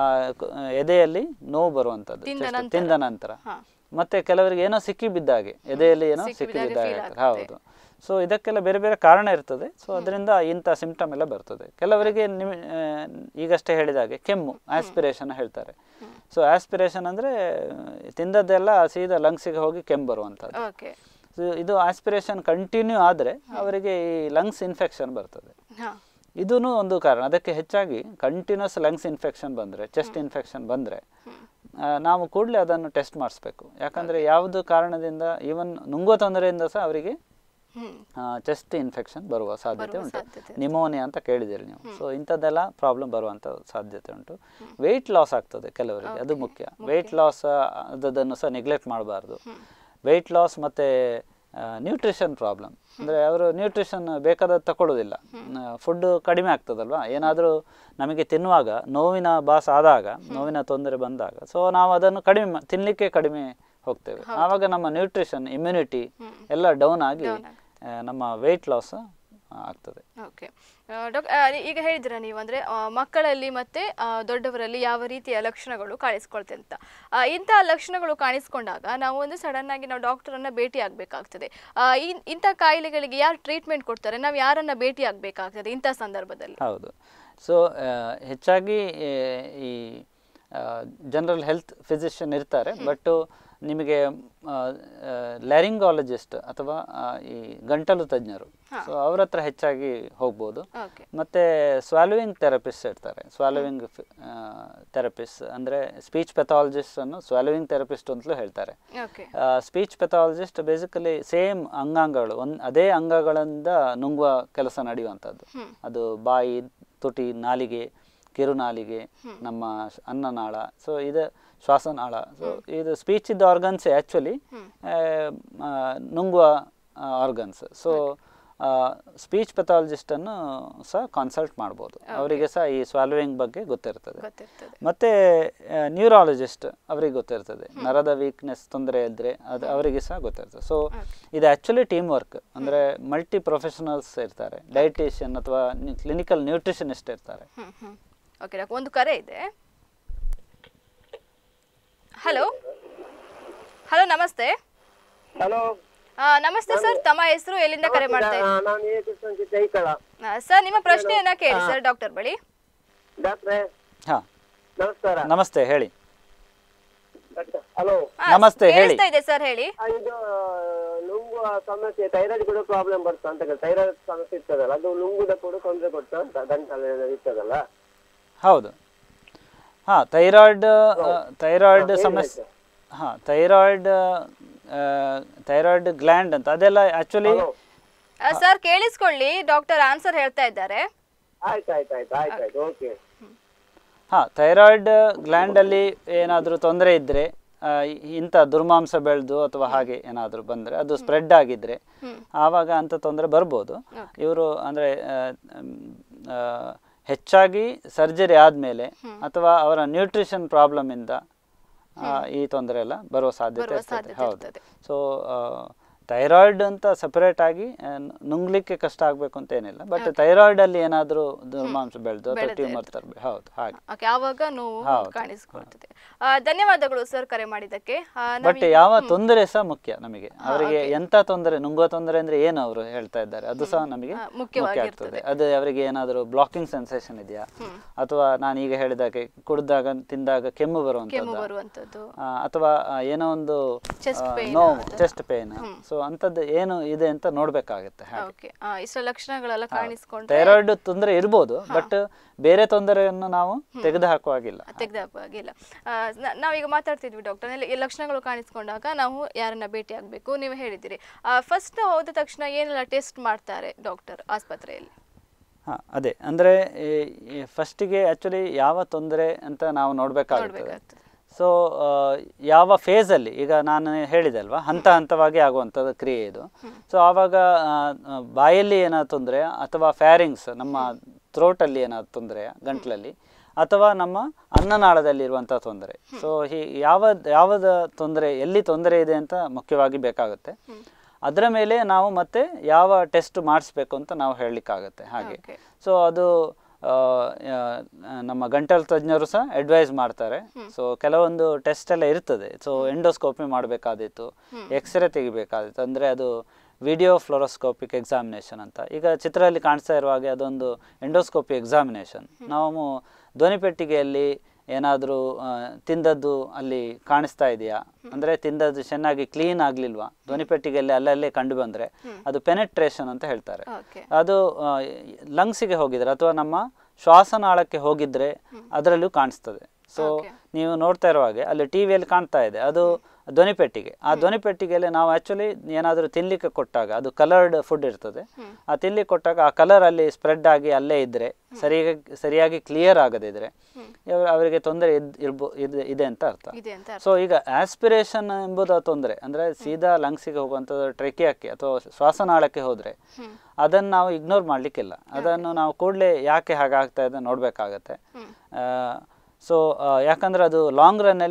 ಎದೆಯಲ್ಲಿ ನೋವು ಬರುವಂಥದ್ದು ತಿಂದ chest- ನಂತರ. ತಿಂದ ನಂತರ ಹಾ ಮತ್ತೆ ಕೆಲವರಿಗೆ ಏನೋ ಸಿಕ್ಕಿ ಬಿದ್ದಾಗೆ ಎದೆಯಲ್ಲಿ ಏನೋ ಸಿಕ್ಕಿ ಸಿಕ್ಕಿ ಬಿದ್ದಾಗೆ ಬಿದ್ದಾಗೆ feel ಆಗ್ತದೆ. ಹೌದು ಸೊ ಇದಕ್ಕೆಲ್ಲ ಬೇರೆ ಬೇರೆ ಕಾರಣ ಇರ್ತದೆ ಸೊ ಅದರಿಂದ ಇಂಥ ಸಿಂಪ್ಟಮ್ ಎಲ್ಲ ಬರ್ತದೆ ಕೆಲವರಿಗೆ ನಿಮ್ ಆ, ಈಗಷ್ಟೇ ಹೇಳಿದಾಗೆ ಕೆಮ್ಮು ಆಸ್ಪಿರೇಷನ್ ಹೇಳ್ತಾರೆ ಸೊ ಆಸ್ಪಿರೇಷನ್ ಅಂದರೆ ತಿಂದದ್ದೆಲ್ಲ ಸೀದಾ ಲಂಗ್ಸಿಗೆ ಹೋಗಿ ಕೆಮ್ಮು ಬರುವಂಥದ್ದು ಓಕೆ ಸೊ ಇದು ಆಸ್ಪಿರೇಷನ್ ಕಂಟಿನ್ಯೂ ಆದರೆ ಅವರಿಗೆ ಈ ಲಂಗ್ಸ್ ಇನ್ಫೆಕ್ಷನ್ ಬರ್ತದೆ ಹಾ ಇದೂ ಒಂದು ಕಾರಣ ಅದಕ್ಕೆ ಹೆಚ್ಚಾಗಿ ಕಂಟಿನ್ಯೂಸ್ ಲಂಗ್ಸ್ ಇನ್ಫೆಕ್ಷನ್ ಬಂದರೆ ಚೆಸ್ಟ್ ಇನ್ಫೆಕ್ಷನ್ ಬಂದರೆ ನಾವು ಕೂಡಲೇ ಅದನ್ನು ಟೆಸ್ಟ್ ಮಾಡಿಸ್ಬೇಕು ಯಾಕಂದರೆ ಯಾವುದು ಕಾರಣದಿಂದ ಈವನ್ ನುಂಗುವ ತೊಂದರೆಯಿಂದ ಸಹ ಅವರಿಗೆ ಹ್ಮ್ ಚೆಸ್ಟ್ ಇನ್ಫೆಕ್ಷನ್ ಬರುವ ಸಾಧ್ಯತೆ ಬರುವ ಉಂಟು ಸಾಧ್ಯತೆ ನಿಮೋನಿಯಾ ಅಂತ ಕೇಳಿದ್ದೀರಿ ನೀವು ಸೊ ಇಂಥದ್ದೆಲ್ಲ ಪ್ರಾಬ್ಲಮ್ ಬರುವಂಥ ಸಾಧ್ಯತೆ ಉಂಟು ವೆಯ್ಟ್ ಲಾಸ್ ಆಗ್ತದೆ ಕೆಲವರಿಗೆ ಅದು ಮುಖ್ಯ ವೆಯ್ಟ್ ಲಾಸ್ ಅದನ್ನು ಸಹ ನೆಗ್ಲೆಕ್ಟ್ ಮಾಡಬಾರ್ದು ವೆಯ್ಟ್ ಲಾಸ್ ಮತ್ತು ನ್ಯೂಟ್ರಿಷನ್ ಪ್ರಾಬ್ಲಮ್ ಅಂದರೆ ಅವರು ನ್ಯೂಟ್ರಿಷನ್ ಬೇಕಾದದ್ದು ತಗೊಳ್ಳೋದಿಲ್ಲ ಫುಡ್ ಕಡಿಮೆ ಆಗ್ತದಲ್ವಾ ಏನಾದರೂ ನಮಗೆ ತಿನ್ನುವಾಗ ನೋವಿನ ಬಾಸ್ ಆದಾಗ ನೋವಿನ ತೊಂದರೆ ಬಂದಾಗ ಸೊ ನಾವು ಅದನ್ನು ಕಡಿಮೆ ಮಾ- ತಿನ್ನಲಿಕ್ಕೆ ಕಡಿಮೆ ಹೋಗ್ತೇವೆ ಆವಾಗ ನಮ್ಮ ನ್ಯೂಟ್ರಿಷನ್ ಇಮ್ಯುನಿಟಿ ಎಲ್ಲ ಡೌನ್ ಆಗಿ ಆ, ನಮ್ಮ ವೆಯ್ಟ್ ಲಾಸ್ ಆಗ್ತದೆ ಓಕೆ ಡಾಕ್ ಆ, ಈಗ ಹೇಳಿದ್ರ ನೀವು ಅಂದ್ರೆ ಆ, ಮಕ್ಕಳಲ್ಲಿ ಮತ್ತೆ ಆ, ದೊಡ್ಡವರಲ್ಲಿ ಯಾವ ರೀತಿಯ ಲಕ್ಷಣಗಳು ಕಾಣಿಸ್ಕೊಳ್ತೆ ಅಂತ ಆ, ಇಂತಹ ಲಕ್ಷಣಗಳು ಕಾಣಿಸ್ಕೊಂಡಾಗ ನಾವು ಒಂದು ಸಡನ್ ಆಗಿ ನಾವು ಡಾಕ್ಟರನ್ನ ಭೇಟಿ ಆಗಬೇಕಾಗ್ತದೆ ಇಂಥ ಕಾಯಿಲೆಗಳಿಗೆ ಯಾರು ಟ್ರೀಟ್ಮೆಂಟ್ ಕೊಡ್ತಾರೆ ನಾವು ಯಾರನ್ನ ಭೇಟಿ ಆಗಬೇಕಾಗ್ತದೆ ಇಂಥ ಸಂದರ್ಭದಲ್ಲಿ ಹೌದು ಸೊ ಹೆಚ್ಚಾಗಿ ಆ, ಈ ಜನರಲ್ ಹೆಲ್ತ್ ಫಿಸಿಷಿಯನ್ ಇರ್ತಾರೆ ಬಟ್ ನಿಮಗೆ ಲ್ಯಾರಿಂಗಾಲಜಿಸ್ಟ್ ಅಥವಾ ಆ, ಈ ಗಂಟಲು ತಜ್ಞರು ಸೊ ಅವ್ರ ಹತ್ರ ಹೆಚ್ಚಾಗಿ ಹೋಗ್ಬೋದು ಓಕೆ ಮತ್ತೆ ಸ್ವಾಲೋವಿಂಗ್ ಥೆರಪಿಸ್ಟ್ ಇರ್ತಾರೆ ಸ್ವಾಲೋವಿಂಗ್ ಥೆರಪಿಸ್ಟ್ ಅಂದರೆ ಸ್ಪೀಚ್ ಪೆಥಾಲಜಿಸ್ಟ್ ಅನ್ನು ಸ್ವಾಲೋವಿಂಗ್ ಥೆರಪಿಸ್ಟ್ ಅಂತಲೂ ಹೇಳ್ತಾರೆ okay speech pathologist basically same ಅಂಗಾಂಗಗಳು ಒಂದು ಅದೇ ಅಂಗಗಳಿಂದ ನುಂಗುವ ಕೆಲಸ ನಡೆಯುವಂಥದ್ದು ಅದು ಬಾಯಿ ತುಟಿ ನಾಲಿಗೆ ಕಿರುನಾಲಿಗೆ ನಮ್ಮ ಶ- ಅನ್ನನಾಳ ಸೊ ಇದು ಶ್ವಾಸನಾಳ ಸೊ ಇದು ಸ್ಪೀಚ್ ಇದ್ದ ಆರ್ಗನ್ಸ್ ಆ್ಯಕ್ಚುಲಿ ನುಂಗುವ ಆರ್ಗನ್ಸ್ ಸೊ ಸ್ಪೀಚ್ ಪೆಥಾಲಜಿಸ್ಟನ್ನು ಸಹ ಕನ್ಸಲ್ಟ್ ಮಾಡ್ಬೋದು ಅವರಿಗೆ ಸಹ ಈ ಸ್ವಾಲೋವಿಂಗ್ ಬಗ್ಗೆ ಗೊತ್ತಿರ್ತದೆ ಗೊತ್ತಿರ್ತದೆ ಮತ್ತೆ ನ್ಯೂರಾಲಜಿಸ್ಟ್ ಅವರಿಗೆ ಗೊತ್ತಿರ್ತದೆ ನರದ ವೀಕ್ನೆಸ್ ತೊಂದರೆ ಇದ್ದರೆ ಅದು ಅವರಿಗೆ ಸಹ ಗೊತ್ತಿರ್ತದೆ ಸೊ ಇದು ಆ್ಯಕ್ಚುಲಿ ಟೀಮ್ ವರ್ಕ್ ಅಂದರೆ ಮಲ್ಟಿ ಪ್ರೊಫೆಷನಲ್ಸ್ ಇರ್ತಾರೆ ಡಯಟಿಷಿಯನ್ ಅಥವಾ ಕ್ಲಿನಿಕಲ್ ನ್ಯೂಟ್ರಿಷನಿಸ್ಟ್ ಇರ್ತಾರೆ ಹ್ಮ್ ಹ್ಮ್ ಓಕೆ ಡಾಕ್ಟರ್ ಒಂದು ಕರೆ ಇದೆ ಹಲೋ ಹಲೋ ನಮಸ್ತೆ ಹಲೋ ಆ, ನಮಸ್ತೆ ಸರ್ ತಮ್ಮ ಹೆಸರು ಎಲ್ಲಿಂದ ಕರೆ ಮಾಡ್ತಾ ಇದ್ದೀರಿ? ನಾನು ಎ ಕೃಷ್ಣನ್ ಜೈಕಳ ಆ, ಸರ್ ನಿಮ್ಮ ಪ್ರಶ್ನೆಯನ್ನ ಕೇಳಿ ಸರ್ ಡಾಕ್ಟರ್ ಬಳಿ ಡಾಕ್ಟ್ರೆ ಹಾಂ ನಮಸ್ಕಾರ ನಮಸ್ತೆ ಹೇಳಿ ಡಾಕ್ಟರ್ ಹಲೋ ಆ, ನಮಸ್ತೆ, ಹೇಳಿ. ಕೇಳಿಸ್ತಾ ಇದೆ ಸರ್ ಹೇಳಿ ಆ, ಇದು ನುಂಗುವ ಸಮಸ್ಯೆ ಥೈರಾಯ್ಡ್ ಕೂಡ ಪ್ರಾಬ್ಲಮ್ ಬರ್ತಾ ಅಂತ ಥೈರಾಯ್ಡ್ ಸಮಸ್ಯೆ ಇರ್ತದಲ್ಲ ಅದು ನುಂಗುದ ಕೂಡ ತೊಂದರೆ ಕೊಡ್ತಾ ಅಂತ ಗಂಟಲು ಇರ್ತದಲ್ಲ ಹೌದು ಹಾಂ ಥೈರಾಯ್ಡ್ ಥೈರಾಯ್ಡ್ ಸಮಸ್ಯೆ ಹಾಂ ಥೈರಾಯ್ಡ್ ಥೈರಾಯ್ಡ್ ಗ್ಲ್ಯಾಂಡ್ ಅಂತ ಅದೆಲ್ಲ ಆ್ಯಕ್ಚುಲಿ ಆ, ಸರ್ ಕೇಳಿಸ್ಕೊಳ್ಳಿ ಡಾಕ್ಟರ್ ಆನ್ಸರ್ ಹೇಳ್ತಾ ಇದ್ದಾರೆ ಆಯ್ತು ಆಯ್ತು ಆಯ್ತು ಆಯ್ತು ಆಯ್ತು ಓಕೆ ಹಾಂ ಥೈರಾಯ್ಡ್ ಗ್ಲ್ಯಾಂಡಲ್ಲಿ ಏನಾದರೂ ತೊಂದರೆ ಇದ್ದರೆ ಇಂಥ ದುರ್ಮಾಂಸ ಬೆಳೆದು ಅಥವಾ ಹಾಗೆ ಏನಾದರೂ ಬಂದರೆ ಅದು ಸ್ಪ್ರೆಡ್ ಆಗಿದ್ದರೆ ಆವಾಗ ಅಂಥ ತೊಂದರೆ ಬರ್ಬೋದು ಇವರು ಅಂದರೆ ಹೆಚ್ಚಾಗಿ ಸರ್ಜರಿ ಆದಮೇಲೆ ಅಥವಾ ಅವರ ನ್ಯೂಟ್ರಿಷನ್ ಪ್ರಾಬ್ಲಮಿಂದ ಈ ತೊಂದರೆ ಎಲ್ಲ ಬರುವ ಸಾಧ್ಯತೆ ಬರುವ ಇರ್ತದೆ ಸಾಧ್ಯತೆ ಹೌದು ಇರ್ತದೆ. ಸೊ ಥೈರಾಯ್ಡ್ ಅಂತ ಸಪರೇಟ್ ಆಗಿ ಆ, ನು- ನುಂಗ್ಲಿಕ್ಕೆ ಕಷ್ಟ ಆಗಬೇಕು ಅಂತ ಏನಿಲ್ಲ ಬಟ್ ಥೈರಾಯ್ಡ್ ಅಲ್ಲಿ ಏನಾದರೂ ದುರ್ಮಾಂಸ ಬೆಳೆದು ಅಥವಾ ಬೆಳೆದೇ ಟ್ಯೂಮರ್ ತರಬೇಕು ಹೌದು ಹಾಗೆ ಓಕೆ ಆವಾಗ ನೋವು ಹೌದು. ಕಾಣಿಸ್ಕೊಳ್ತದೆ ಆ, ಧನ್ಯವಾದಗಳು ಸರ್ ಕರೆ ಮಾಡಿದ್ದಕ್ಕೆ ಆ, ಬಟ್ ನಾವೀಗ- ಯಾವ ತೊಂದರೆ ಸಹ ಮುಖ್ಯ ನಮಗೆ ಅವರಿಗೆ ಎಂತ ತೊಂದರೆ ನುಂಗುವ ತೊಂದರೆ ಅಂದ್ರೆ ಏನು ಅವರು ಹೇಳ್ತಾ ಇದ್ದಾರೆ ಅದು ಸಹ ನಮಗೆ ಆ, ಮುಖ್ಯ ಮುಖ್ಯವಾಗಿರ್ತದೆ. ಆಗ್ತದೆ ಅದು ಅವರಿಗೆ ಏನಾದರೂ ಬ್ಲಾಕಿಂಗ್ ಸೆನ್ಸೇಷನ್ ಇದೆಯಾ ಅಥವಾ ನಾನು ಈಗ ಹೇಳಿದಾಗೆ ಕುಡಿದಾಗ ತಿಂದಾಗ ಕೆಮ್ಮು ಕೆಮ್ಮು ಬರುವಂಥದ್ದು ಬರುವಂತದ್ದು ಅಥವಾ ಆ, ಏನೋ ಒಂದು Chest ಆ, pain ನೋವು ಚೆಸ್ಟ್ ಪೇನ್ ಸೊ ಅಂಥದ್ದು ಏನು ಇದೆ ಅಂತ ನೋಡ್ಬೇಕಾಗತ್ತೆ ಹಾಗೆ ಓಕೆ ಇಷ್ಟ ಲಕ್ಷಣಗಳೆಲ್ಲ ಕಾಣಿಸ್ಕೊಂಡ್ರೆ ಥೈರಾಯ್ಡ್ ತೊಂದರೆ ಇರ್ಬೋದು ಬಟ್ ಬೇರೆ ತೊಂದರೆಯನ್ನು ನಾವು ತೆಗೆದು ಹಾಕುವಾಗಿಲ್ಲ ತೆಗೆದಾಗಿಲ್ಲ ನಾವೀಗ ಮಾತಾಡ್ತಿದ್ವಿ ಡಾಕ್ಟರ್ ಈ ಲಕ್ಷಣಗಳು ಕಾಣಿಸ್ಕೊಂಡಾಗ ನಾವು ಯಾರನ್ನ ಭೇಟಿ ಆಗಬೇಕು ನೀವು ಹೇಳಿದ್ದೀರಿ ಫಸ್ಟ್ ಹೋದ ತಕ್ಷಣ ಏನೆಲ್ಲ ಟೆಸ್ಟ್ ಮಾಡ್ತಾರೆ ಡಾಕ್ಟರ್ ಆಸ್ಪತ್ರೆಯಲ್ಲಿ ಹಾಂ ಅದೇ ಅಂದರೆ ಫಸ್ಟಿಗೆ ಆ್ಯಕ್ಚುಲಿ ಯಾವ ತೊಂದರೆ ಅಂತ ನಾವು ನೋಡಬೇಕಾಗುತ್ತದೆ ನೋಡ್ಬೇಕಾಗ್ತದೆ ಸೊ ಯಾವ ಫೇಸಲ್ಲಿ ಈಗ ನಾನು ಹೇಳಿದೆ ಅಲ್ವಾ ಹಂತ ಹಂತವಾಗಿ ಆಗುವಂಥದ್ದು ಕ್ರಿಯೆ ಇದು ಸೊ ಆವಾಗ ಆ, ಆ, ಬಾಯಲ್ಲಿ ಏನಾದ್ರು ತೊಂದರೆ ಅಥವಾ ಫ್ಯಾರಿಂಗ್ಸ್ ನಮ್ಮ ಥ್ರೋಟಲ್ಲಿ ಏನಾದ್ರು ತೊಂದರೆ ಗಂಟ್ಲಲ್ಲಿ ಅಥವಾ ನಮ್ಮ ಅನ್ನನಾಳದಲ್ಲಿ ಇರುವಂಥ ತೊಂದರೆ ಸೊ ಹೀ ಯಾವ ಯಾವದ ತೊಂದರೆ ಎಲ್ಲಿ ತೊಂದರೆ ಇದೆ ಅಂತ ಮುಖ್ಯವಾಗಿ ಬೇಕಾಗುತ್ತೆ ಅದರ ಮೇಲೆ ನಾವು ಮತ್ತೆ ಯಾವ ಟೆಸ್ಟ್ ಮಾಡಿಸ್ಬೇಕು ಅಂತ ನಾವು ಹೇಳಲಿಕ್ಕಾಗತ್ತೆ ಹಾಗೆ Okay. ಸೊ ಅದು ಆ, ಆ, ನಮ್ಮ ಗಂಟಲು ತಜ್ಞರು ಸಹ ಅಡ್ವೈಸ್ ಮಾಡ್ತಾರೆ ಸೊ ಕೆಲವೊಂದು ಟೆಸ್ಟ್ ಎಲ್ಲ ಇರ್ತದೆ ಸೊ ಎಂಡೋಸ್ಕೋಪಿ ಮಾಡಬೇಕಾದಿತ್ತು ಎಕ್ಸ್ರೇ ತೆಗಿಬೇಕಾದಿತ್ತು ಅಂದರೆ ಅದು ವಿಡಿಯೋ ಫ್ಲೋರೋಸ್ಕೋಪಿಕ್ ಎಕ್ಸಾಮಿನೇಷನ್ ಅಂತ ಈಗ ಚಿತ್ರದಲ್ಲಿ ಕಾಣಿಸ್ತಾ ಇರುವ ಹಾಗೆ ಅದೊಂದು ಎಂಡೋಸ್ಕೋಪಿ ಎಕ್ಸಾಮಿನೇಷನ್ ನಾವು ಧ್ವನಿಪೆಟ್ಟಿಗೆಯಲ್ಲಿ ಏನಾದರೂ ತಿಂದದ್ದು ಅಲ್ಲಿ ಕಾಣಿಸ್ತಾ ಇದೆಯಾ ಅಂದರೆ ತಿಂದದ್ದು ಚೆನ್ನಾಗಿ ಕ್ಲೀನ್ ಆಗಲಿಲ್ವಾ ಧ್ವನಿಪೆಟ್ಟಿಗೆಯಲ್ಲಿ ಅಲ್ಲಲ್ಲೇ ಕಂಡು ಬಂದರೆ ಅದು ಪೆನೆಟ್ರೇಷನ್ ಅಂತ ಹೇಳ್ತಾರೆ ಓಕೆ ಅದು ಲಂಗ್ಸಿಗೆ ಹೋಗಿದ್ರೆ ಅಥವಾ ನಮ್ಮ ಶ್ವಾಸನಾಳಕ್ಕೆ ಹೋಗಿದ್ರೆ ಅದರಲ್ಲೂ ಕಾಣಿಸ್ತದೆ ಸೊ Okay. ನೀವು ನೋಡ್ತಾ ಇರುವ ಹಾಗೆ ಅಲ್ಲಿ ಟಿ ವಿಯಲ್ಲಿ ಕಾಣ್ತಾ ಇದೆ ಅದು ಧ್ವನಿಪೆಟ್ಟಿಗೆ ಆ ಧ್ವನಿಪೆಟ್ಟಿಗೆಯಲ್ಲಿ ನಾವು ಆ್ಯಕ್ಚುಲಿ ಏನಾದರೂ ತಿನ್ಲಿಕ್ಕೆ ಕೊಟ್ಟಾಗ ಅದು ಕಲರ್ಡ್ ಫುಡ್ ಇರ್ತದೆ ಆ ತಿನ್ಲಿಕ್ಕೆ ಕೊಟ್ಟಾಗ ಆ ಕಲರ್ ಅಲ್ಲಿ ಸ್ಪ್ರೆಡ್ ಆಗಿ ಅಲ್ಲೇ ಇದ್ದರೆ ಸರಿಯಾಗಿ ಸರಿಯಾಗಿ ಕ್ಲಿಯರ್ ಆಗದಿದ್ರೆ ಇವ್ರು- ಅವರಿಗೆ ತೊಂದರೆ ಇದ್ ಇರ್ಬೋ ಇದೆ ಇದೆ ಅಂತ ಅರ್ಥ ಇದೆ ಅಂತ ಅರ್ಥ. ಸೊ ಈಗ ಆಸ್ಪಿರೇಷನ್ ಎಂಬುದು ತೊಂದರೆ ಅಂದರೆ ಸೀದಾ ಲಂಗ್ಸಿಗೆ ಹೋಗುವಂಥದ್ದು ಟ್ರೆಕಿಯಾಕ್ಕೆ ಅಥವಾ ಶ್ವಾಸನಾಳಕ್ಕೆ ಹೋದರೆ ಅದನ್ನು ನಾವು ಇಗ್ನೋರ್ ಮಾಡಲಿಕ್ಕಿಲ್ಲ ಅದನ್ನು ನಾವು ಕೂಡಲೇ ಯಾಕೆ ಹಾಗಾಗ್ತಾ ಇದೆ ನೋಡಬೇಕಾಗತ್ತೆ ಸೊ ಯಾಕಂದರೆ ಅದು ಲಾಂಗ್ ರನ್ನಲ್ಲಿ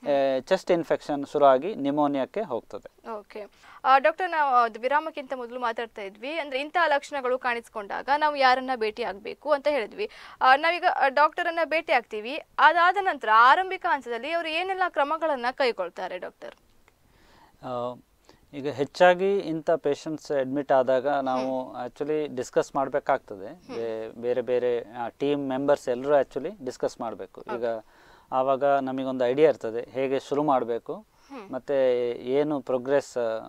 ಚೆಸ್ಟ್ ಇನ್ಫೆಕ್ಷನ್ ಶುರುವಾಗಿ ನಿಮೋನಿಯಾಕ್ಕೆ ಹೋಗ್ತದೆ ಓಕೆ ಡಾಕ್ಟರ್ ನಾವು ಅದು ವಿರಾಮಕ್ಕಿಂತ ಮೊದಲು ಮಾತಾಡ್ತಾ ಇದ್ವಿ ಅಂದ್ರೆ ಇಂತಹ ಲಕ್ಷಣಗಳು ಕಾಣಿಸ್ಕೊಂಡಾಗ ನಾವು ಯಾರನ್ನ ಭೇಟಿ ಆಗಬೇಕು ಅಂತ ಹೇಳಿದ್ವಿ ಆ, ನಾವೀಗ ಡಾಕ್ಟರನ್ನ ಭೇಟಿ ಆಗ್ತೀವಿ ಅದಾದ ನಂತರ ಆರಂಭಿಕ ಹಂತದಲ್ಲಿ ಅವರು ಏನೆಲ್ಲ ಕ್ರಮಗಳನ್ನ ಕೈಗೊಳ್ತಾರೆ ಡಾಕ್ಟರ್ ಆ, ಈಗ ಹೆಚ್ಚಾಗಿ ಇಂಥ ಪೇಷಂಟ್ಸ್ ಅಡ್ಮಿಟ್ ಆದಾಗ ನಾವು ಆ್ಯಕ್ಚುಲಿ ಡಿಸ್ಕಸ್ ಮಾಡಬೇಕಾಗ್ತದೆ ಬೇರೆ ಬೇರೆ ಟೀಮ್ ಮೆಂಬರ್ಸ್ ಎಲ್ಲರೂ ಆ್ಯಕ್ಚುಲಿ ಡಿಸ್ಕಸ್ ಮಾಡಬೇಕು ಈಗ ಆವಾಗ ನಮಗೊಂದು ಐಡಿಯಾ ಇರ್ತದೆ ಹೇಗೆ ಶುರು ಮಾಡಬೇಕು ಮತ್ತು ಏನು ಪ್ರೋಗ್ರೆಸ್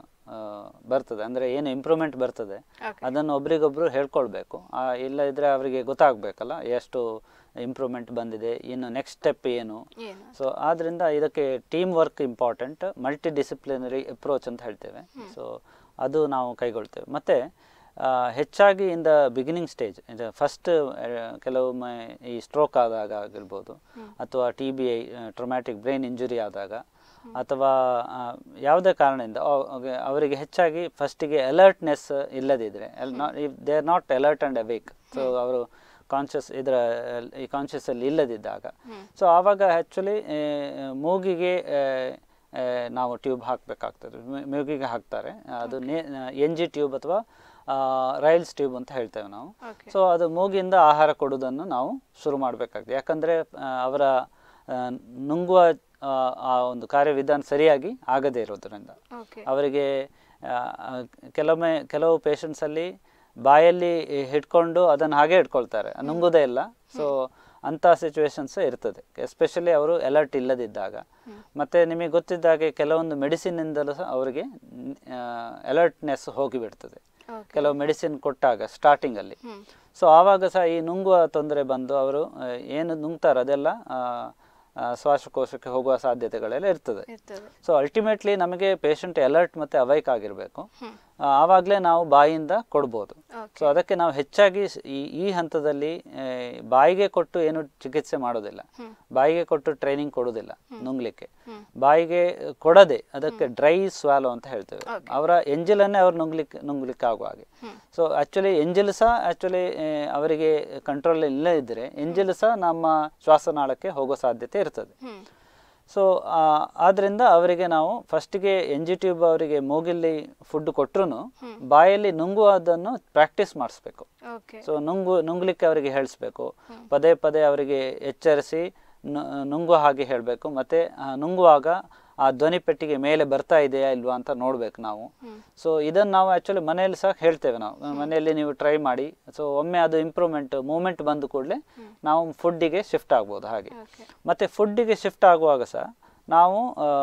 ಬರ್ತದೆ ಅಂದರೆ ಏನು ಇಂಪ್ರೂವ್ಮೆಂಟ್ ಬರ್ತದೆ Okay. ಅದನ್ನು ಒಬ್ರಿಗೊಬ್ರು ಹೇಳ್ಕೊಳ್ಬೇಕು ಆ, ಇಲ್ಲ ಇದ್ರೆ ಅವರಿಗೆ ಗೊತ್ತಾಗಬೇಕಲ್ಲ ಎಷ್ಟು ಇಂಪ್ರೂವ್ಮೆಂಟ್ ಬಂದಿದೆ ಇನ್ನು ನೆಕ್ಸ್ಟ್ ಸ್ಟೆಪ್ ಏನು ಏನು ಸೊ ಆದ್ದರಿಂದ ಇದಕ್ಕೆ team work important multi disciplinary approach ಅಂತ ಹೇಳ್ತೇವೆ ಸೊ ಅದು ನಾವು ಕೈಗೊಳ್ತೇವೆ ಮತ್ತು ಹೆಚ್ಚಾಗಿ in the beginning stage first ಕೆಲವೊಮ್ಮೆ ಈ ಸ್ಟ್ರೋಕ್ ಆದಾಗ ಆಗಿರ್ಬೋದು ಅಥವಾ T B I traumatic brain injury ಆದಾಗ ಅಥವಾ ಆ, ಯಾವುದೇ ಕಾರಣದಿಂದ ಅವ್- ಅವ್ಗೆ- ಅವರಿಗೆ ಹೆಚ್ಚಾಗಿ ಫಸ್ಟಿಗೆ ಅಲರ್ಟ್ನೆಸ್ ಇಲ್ಲದಿದ್ದರೆ they are not alert and awake so ಅವರು ಕಾನ್ಷಿಯಸ್ ಇದರ ಈ ಕಾನ್ಷಿಯಸ್ಸಲ್ಲಿ ಇಲ್ಲದಿದ್ದಾಗ ಸೊ ಆವಾಗ ಆ್ಯಕ್ಚುಲಿ ಮೂಗಿಗೆ ಆ, ಆ, ನಾವು ಟ್ಯೂಬ್ ಹಾಕಬೇಕಾಗ್ತದೆ ಮೂಗಿಗೆ ಹಾಕ್ತಾರೆ ಅದು ಎನ್ ಜಿ ಟ್ಯೂಬ್ ಅಥವಾ ರೈಲ್ಸ್ ಟ್ಯೂಬ್ ಅಂತ ಹೇಳ್ತೇವೆ ನಾವು Okay. ಸೊ ಅದು ಮೂಗಿಂದ ಆಹಾರ ಕೊಡುವುದನ್ನು ನಾವು ಶುರು ಮಾಡಬೇಕಾಗ್ತದೆ ಯಾಕಂದರೆ ಅವರ ಆ, ನುಂಗುವ ಆ, ಆ ಒಂದು ಕಾರ್ಯವಿಧಾನ ಸರಿಯಾಗಿ ಆಗದೇ ಇರೋದ್ರಿಂದ ಓಕೆ ಅವರಿಗೆ ಆ, ಆ, ಕೆಲವೊಮ್ಮೆ ಕೆಲವು ಪೇಷಂಟ್ಸಲ್ಲಿ ಬಾಯಲ್ಲಿ ಹಿಡ್ಕೊಂಡು ಅದನ್ನು ಹಾಗೆ ಇಟ್ಕೊಳ್ತಾರೆ ನುಂಗುವುದೇ ಇಲ್ಲ ಸೊ ಅಂಥ ಸಿಚುವೇಶನ್ಸ್ ಇರ್ತದೆ ಎಸ್ಪೆಷಲಿ ಅವರು ಅಲರ್ಟ್ ಇಲ್ಲದಿದ್ದಾಗ ಮತ್ತು ನಿಮಗೆ ಗೊತ್ತಿದ್ದಾಗೆ ಕೆಲವೊಂದು ಮೆಡಿಸಿನಿಂದಲೂ ಸಹ ಅವರಿಗೆ ಅಲರ್ಟ್ನೆಸ್ ಹೋಗಿಬಿಡ್ತದೆ ಓಕೆ ಕೆಲವು ಮೆಡಿಸಿನ್ ಕೊಟ್ಟಾಗ ಸ್ಟಾರ್ಟಿಂಗಲ್ಲಿ ಹ್ಮ್ ಸೊ ಆವಾಗ ಸಹ ಈ ನುಂಗುವ ತೊಂದರೆ ಬಂದು ಅವರು ಆ, ಏನು ನುಂಗ್ತಾರೆ ಅದೆಲ್ಲ ಆ, ಆ, ಶ್ವಾಸಕೋಶಕ್ಕೆ ಹೋಗುವ ಸಾಧ್ಯತೆಗಳೆಲ್ಲ ಇರ್ತದೆ ಇರ್ತದೆ ಸೊ ಅಲ್ಟಿಮೇಟ್ಲಿ ನಮಗೆ ಪೇಷಂಟ್ ಅಲರ್ಟ್ ಮತ್ತು ಅವೈಕ್ ಆಗಿರಬೇಕು ಹ್ಮ್ ಆವಾಗಲೇ ನಾವು ಬಾಯಿಯಿಂದ ಕೊಡ್ಬೋದು ಓಕೆ ಸೊ ಅದಕ್ಕೆ ನಾವು ಹೆಚ್ಚಾಗಿ ಸ್- ಈ ಈ ಹಂತದಲ್ಲಿ ಆ, ಬಾಯಿಗೆ ಕೊಟ್ಟು ಏನು ಚಿಕಿತ್ಸೆ ಮಾಡೋದಿಲ್ಲ ಹ್ಮ್. ಬಾಯಿಗೆ ಕೊಟ್ಟು ಟ್ರೈನಿಂಗ್ ಕೊಡೋದಿಲ್ಲ ನುಂಗ್ಲಿಕ್ಕೆ ಹ್ಮ್. ಬಾಯಿಗೆ ಕೊಡದೆ ಅದಕ್ಕೆ ಡ್ರೈ ಸ್ವಾಲೋ ಅಂತ ಹೇಳ್ತೇವೆ Okay. ಅವರ ಎಂಜಲನ್ನೇ ಅವ್ರು ನುಂಗ್ಲಿಕ್ಕೆ ನುಂಗ್ಲಿಕ್ಕೆ ಆಗುವ ಹಾಗೆ ಹ್ಮ್. ಸೊ ಆ್ಯಕ್ಚುಲಿ ಎಂಜಲ್ ಸಹ ಆ್ಯಕ್ಚುಲಿ ಅವರಿಗೆ ಕಂಟ್ರೋಲ್ ಇಲ್ಲ ಇದ್ದರೆ ಎಂಜಲ್ ಸಹ ನಮ್ಮ ಶ್ವಾಸನಾಳಕ್ಕೆ ಹೋಗೋ ಸಾಧ್ಯತೆ ಇರ್ತದೆ ಹ್ಮ್ ಸೊ ಆದ್ದರಿಂದ ಅವರಿಗೆ ನಾವು ಫಸ್ಟಿಗೆ ಎನ್ ಜಿ ಟ್ಯೂಬ್ ಅವರಿಗೆ ಮೂಗಿಲ್ಲಿ ಫುಡ್ ಕೊಟ್ಟರು ಬಾಯಲ್ಲಿ ನುಂಗುವುದನ್ನು ಪ್ರಾಕ್ಟೀಸ್ ಮಾಡಿಸ್ಬೇಕು ಓಕೆ ಸೊ ನುಂಗು ನುಂಗ್ಲಿಕ್ಕೆ ಅವರಿಗೆ ಹೇಳಿಸ್ಬೇಕು ಪದೇ ಪದೇ ಅವರಿಗೆ ಎಚ್ಚರಿಸಿ ನು- ನುಂಗು ಹಾಗೆ ಹೇಳಬೇಕು ಮತ್ತು ನುಂಗುವಾಗ ಆ ಧ್ವನಿ ಪೆಟ್ಟಿಗೆ ಮೇಲೆ ಬರ್ತಾ ಇದೆಯಾ ಇಲ್ವಾ ಅಂತ ನೋಡ್ಬೇಕು ನಾವು ಹ್ಮ್. ಸೊ ಇದನ್ನು ನಾವು ಆ್ಯಕ್ಚುಲಿ ಮನೆಯಲ್ಲಿ ಸಹ ಹೇಳ್ತೇವೆ ನಾವು ಮನೆಯಲ್ಲಿ ನೀವು ಟ್ರೈ ಮಾಡಿ ಸೊ ಒಮ್ಮೆ ಅದು ಇಂಪ್ರೂವ್ಮೆಂಟ್ ಮೂಮೆಂಟ್ ಬಂದ ಕೂಡಲೇ ನಾವು ಫುಡ್ಡಿಗೆ ಶಿಫ್ಟ್ ಆಗ್ಬೋದು ಹಾಗೆ ಓಕೆ ಮತ್ತು ಫುಡ್ಡಿಗೆ ಶಿಫ್ಟ್ ಆಗುವಾಗ ಸಹ ನಾವು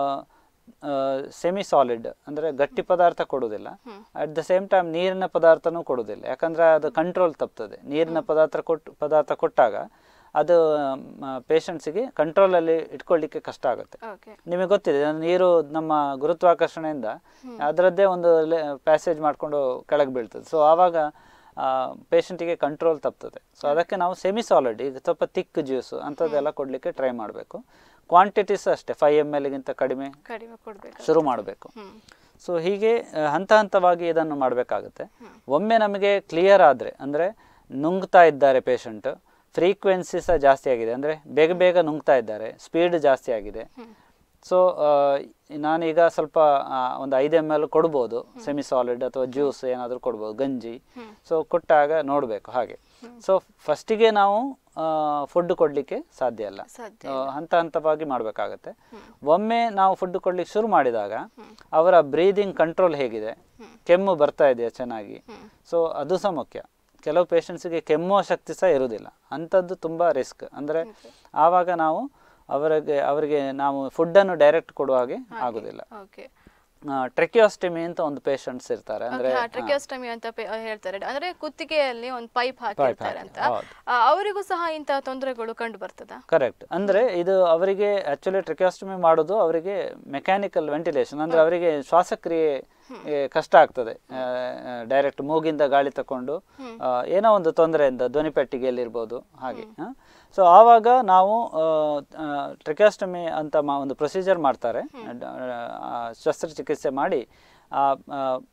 ಸೆಮಿ ಸಾಲಿಡ್ ಅಂದರೆ ಗಟ್ಟಿ ಪದಾರ್ಥ ಕೊಡೋದಿಲ್ಲ ಅಟ್ ದ ಸೇಮ್ ಟೈಮ್ ನೀರಿನ ಪದಾರ್ಥನೂ ಕೊಡೋದಿಲ್ಲ ಯಾಕಂದರೆ ಅದು ಕಂಟ್ರೋಲ್ ತಪ್ತದೆ ನೀರಿನ ಪದಾರ್ಥ ಕೊಟ್ಟು ಪದಾರ್ಥ ಕೊಟ್ಟಾಗ ಅದು ಪೇಷಂಟ್ಸಿಗೆ ಕಂಟ್ರೋಲಲ್ಲಿ ಇಟ್ಕೊಳ್ಳಿಕ್ಕೆ ಕಷ್ಟ ಆಗುತ್ತೆ ಓಕೆ ನಿಮಗೆ ಗೊತ್ತಿದೆ ನೀರು ನಮ್ಮ ಗುರುತ್ವಾಕರ್ಷಣೆಯಿಂದ ಅದರದ್ದೇ ಒಂದು ಪ್ಯಾಸೇಜ್ ಮಾಡಿಕೊಂಡು ಕೆಳಗೆ ಬೀಳ್ತದೆ ಸೊ ಆವಾಗ ಪೇಷಂಟಿಗೆ ಕಂಟ್ರೋಲ್ ತಪ್ತದೆ ಸೊ ಅದಕ್ಕೆ ನಾವು ಸೆಮಿ ಸಾಲಿಡ್ ಈಗ ಸ್ವಲ್ಪ ತಿಕ್ ಜ್ಯೂಸು ಅಂಥದ್ದೆಲ್ಲ ಕೊಡಲಿಕ್ಕೆ ಟ್ರೈ ಮಾಡಬೇಕು ಕ್ವಾಂಟಿಟೀಸ್ ಅಷ್ಟೇ ಫೈವ್ ಎಮ್ ಎಲ್ಗಿಂತ ಕಡಿಮೆ ಕಡಿಮೆ ಕೊಡ್ಬೇಕು ಶುರು ಮಾಡಬೇಕು ಹ್ಮ್ ಸೊ ಹೀಗೆ ಆ, ಹಂತ ಹಂತವಾಗಿ ಇದನ್ನು ಮಾಡಬೇಕಾಗುತ್ತೆ ಒಮ್ಮೆ ನಮಗೆ ಕ್ಲಿಯರ್ ಆದರೆ ಅಂದರೆ ನುಂಗ್ತಾ ಇದ್ದಾರೆ ಪೇಷಂಟ್ ಫ್ರೀಕ್ವೆನ್ಸಿ ಸಹ ಜಾಸ್ತಿ ಆಗಿದೆ ಅಂದರೆ ಬೇಗ ಬೇಗ ನುಂಗ್ತಾ ಇದ್ದಾರೆ ಸ್ಪೀಡ್ ಜಾಸ್ತಿ ಆಗಿದೆ ಸೊ ನಾನೀಗ ಸ್ವಲ್ಪ ಆ, ಒಂದು ಐದು ಎಮ್ ಎಲ್ ಕೊಡ್ಬೋದು ಸೆಮಿ ಸಾಲಿಡ್ ಅಥವಾ ಜ್ಯೂಸ್ ಏನಾದರೂ ಕೊಡ್ಬೋದು ಗಂಜಿ ಸೊ ಕೊಟ್ಟಾಗ ನೋಡಬೇಕು ಹಾಗೆ ಸೊ ಫಸ್ಟಿಗೆ ನಾವು ಫುಡ್ ಕೊಡಲಿಕ್ಕೆ ಸಾಧ್ಯ ಇಲ್ಲ ಸಾಧ್ಯ ಆ, ಹಂತ ಹಂತವಾಗಿ ಮಾಡಬೇಕಾಗತ್ತೆ ಒಮ್ಮೆ ನಾವು ಫುಡ್ ಕೊಡ್ಲಿಕ್ಕೆ ಶುರು ಮಾಡಿದಾಗ ಅವರ ಬ್ರೀದಿಂಗ್ ಕಂಟ್ರೋಲ್ ಹೇಗಿದೆ ಕೆಮ್ಮು ಬರ್ತಾ ಇದೆಯಾ ಚೆನ್ನಾಗಿ ಸೊ ಅದು ಸಹ ಮುಖ್ಯ ಕೆಲವು ಪೇಷಂಟ್ಸಿಗೆ ಕೆಮ್ಮುವ ಶಕ್ತಿ ಸಹ ಇರುವುದಿಲ್ಲ ಅಂಥದ್ದು ತುಂಬ ರಿಸ್ಕ್ ಅಂದರೆ ಆವಾಗ ನಾವು ಅವರಿಗೆ ಅವರಿಗೆ ನಾವು ಫುಡ್ಡನ್ನು ಡೈರೆಕ್ಟ್ ಕೊಡುವ ಹಾಗೆ ಆಗೋದಿಲ್ಲ ಓಕೆ ಟ್ರೆಕ್ಯೋಸ್ಟಮಿ ಅಂತ ಒಂದು ಪೇಷಂಟ್ಸ್ ಇರ್ತಾರೆ ಅಂದರೆ ಟ್ರೆಕಿಯೋಸ್ಟಮಿ ಅಂತ ಪೆ- ಹೇಳ್ತಾರೆ ಅಂದ್ರೆ ಕುತ್ತಿಗೆಯಲ್ಲಿ ಒಂದು ಪೈಪ್ ಹಾಕಿರ್ತಾರೆ ಹಾಕಿ, ಅಂತ ಹೌದು. ಆ, ಅವರಿಗೂ ಸಹ ಇಂತಹ ತೊಂದರೆಗಳು ಕಂಡು ಬರ್ತದ ಕರೆಕ್ಟ್ ಅಂದರೆ ಇದು ಅವರಿಗೆ ಆ್ಯಕ್ಚುಲಿ ಟ್ರೆಕ್ಯಾಸ್ಟಮಿ ಮಾಡೋದು ಅವರಿಗೆ ಮೆಕ್ಯಾನಿಕಲ್ ವೆಂಟಿಲೇಷನ್ ಅಂದರೆ ಅವರಿಗೆ ಶ್ವಾಸಕ್ರಿಯೆ ಏ, ಕಷ್ಟ ಆಗ್ತದೆ ಡೈರೆಕ್ಟ್ ಮೂಗಿಂದ ಗಾಳಿ ತಕೊಂಡು ಆ, ಏನೋ ಒಂದು ತೊಂದರೆಯಿಂದ ಧ್ವನಿಪೆಟ್ಟಿಗೆಯಲ್ಲಿರ್ಬೋದು ಹಾಗೆ ಸೊ ಆವಾಗ ನಾವು ಟ್ರೆಕ್ಯಾಸ್ಟಮಿ ಅಂತ ಮಾ ಒಂದು ಪ್ರೊಸೀಜರ್ ಮಾಡ್ತಾರೆ ಡ- ಆ, ಶಸ್ತ್ರಚಿಕಿತ್ಸೆ ಮಾಡಿ ಆ, ಆ,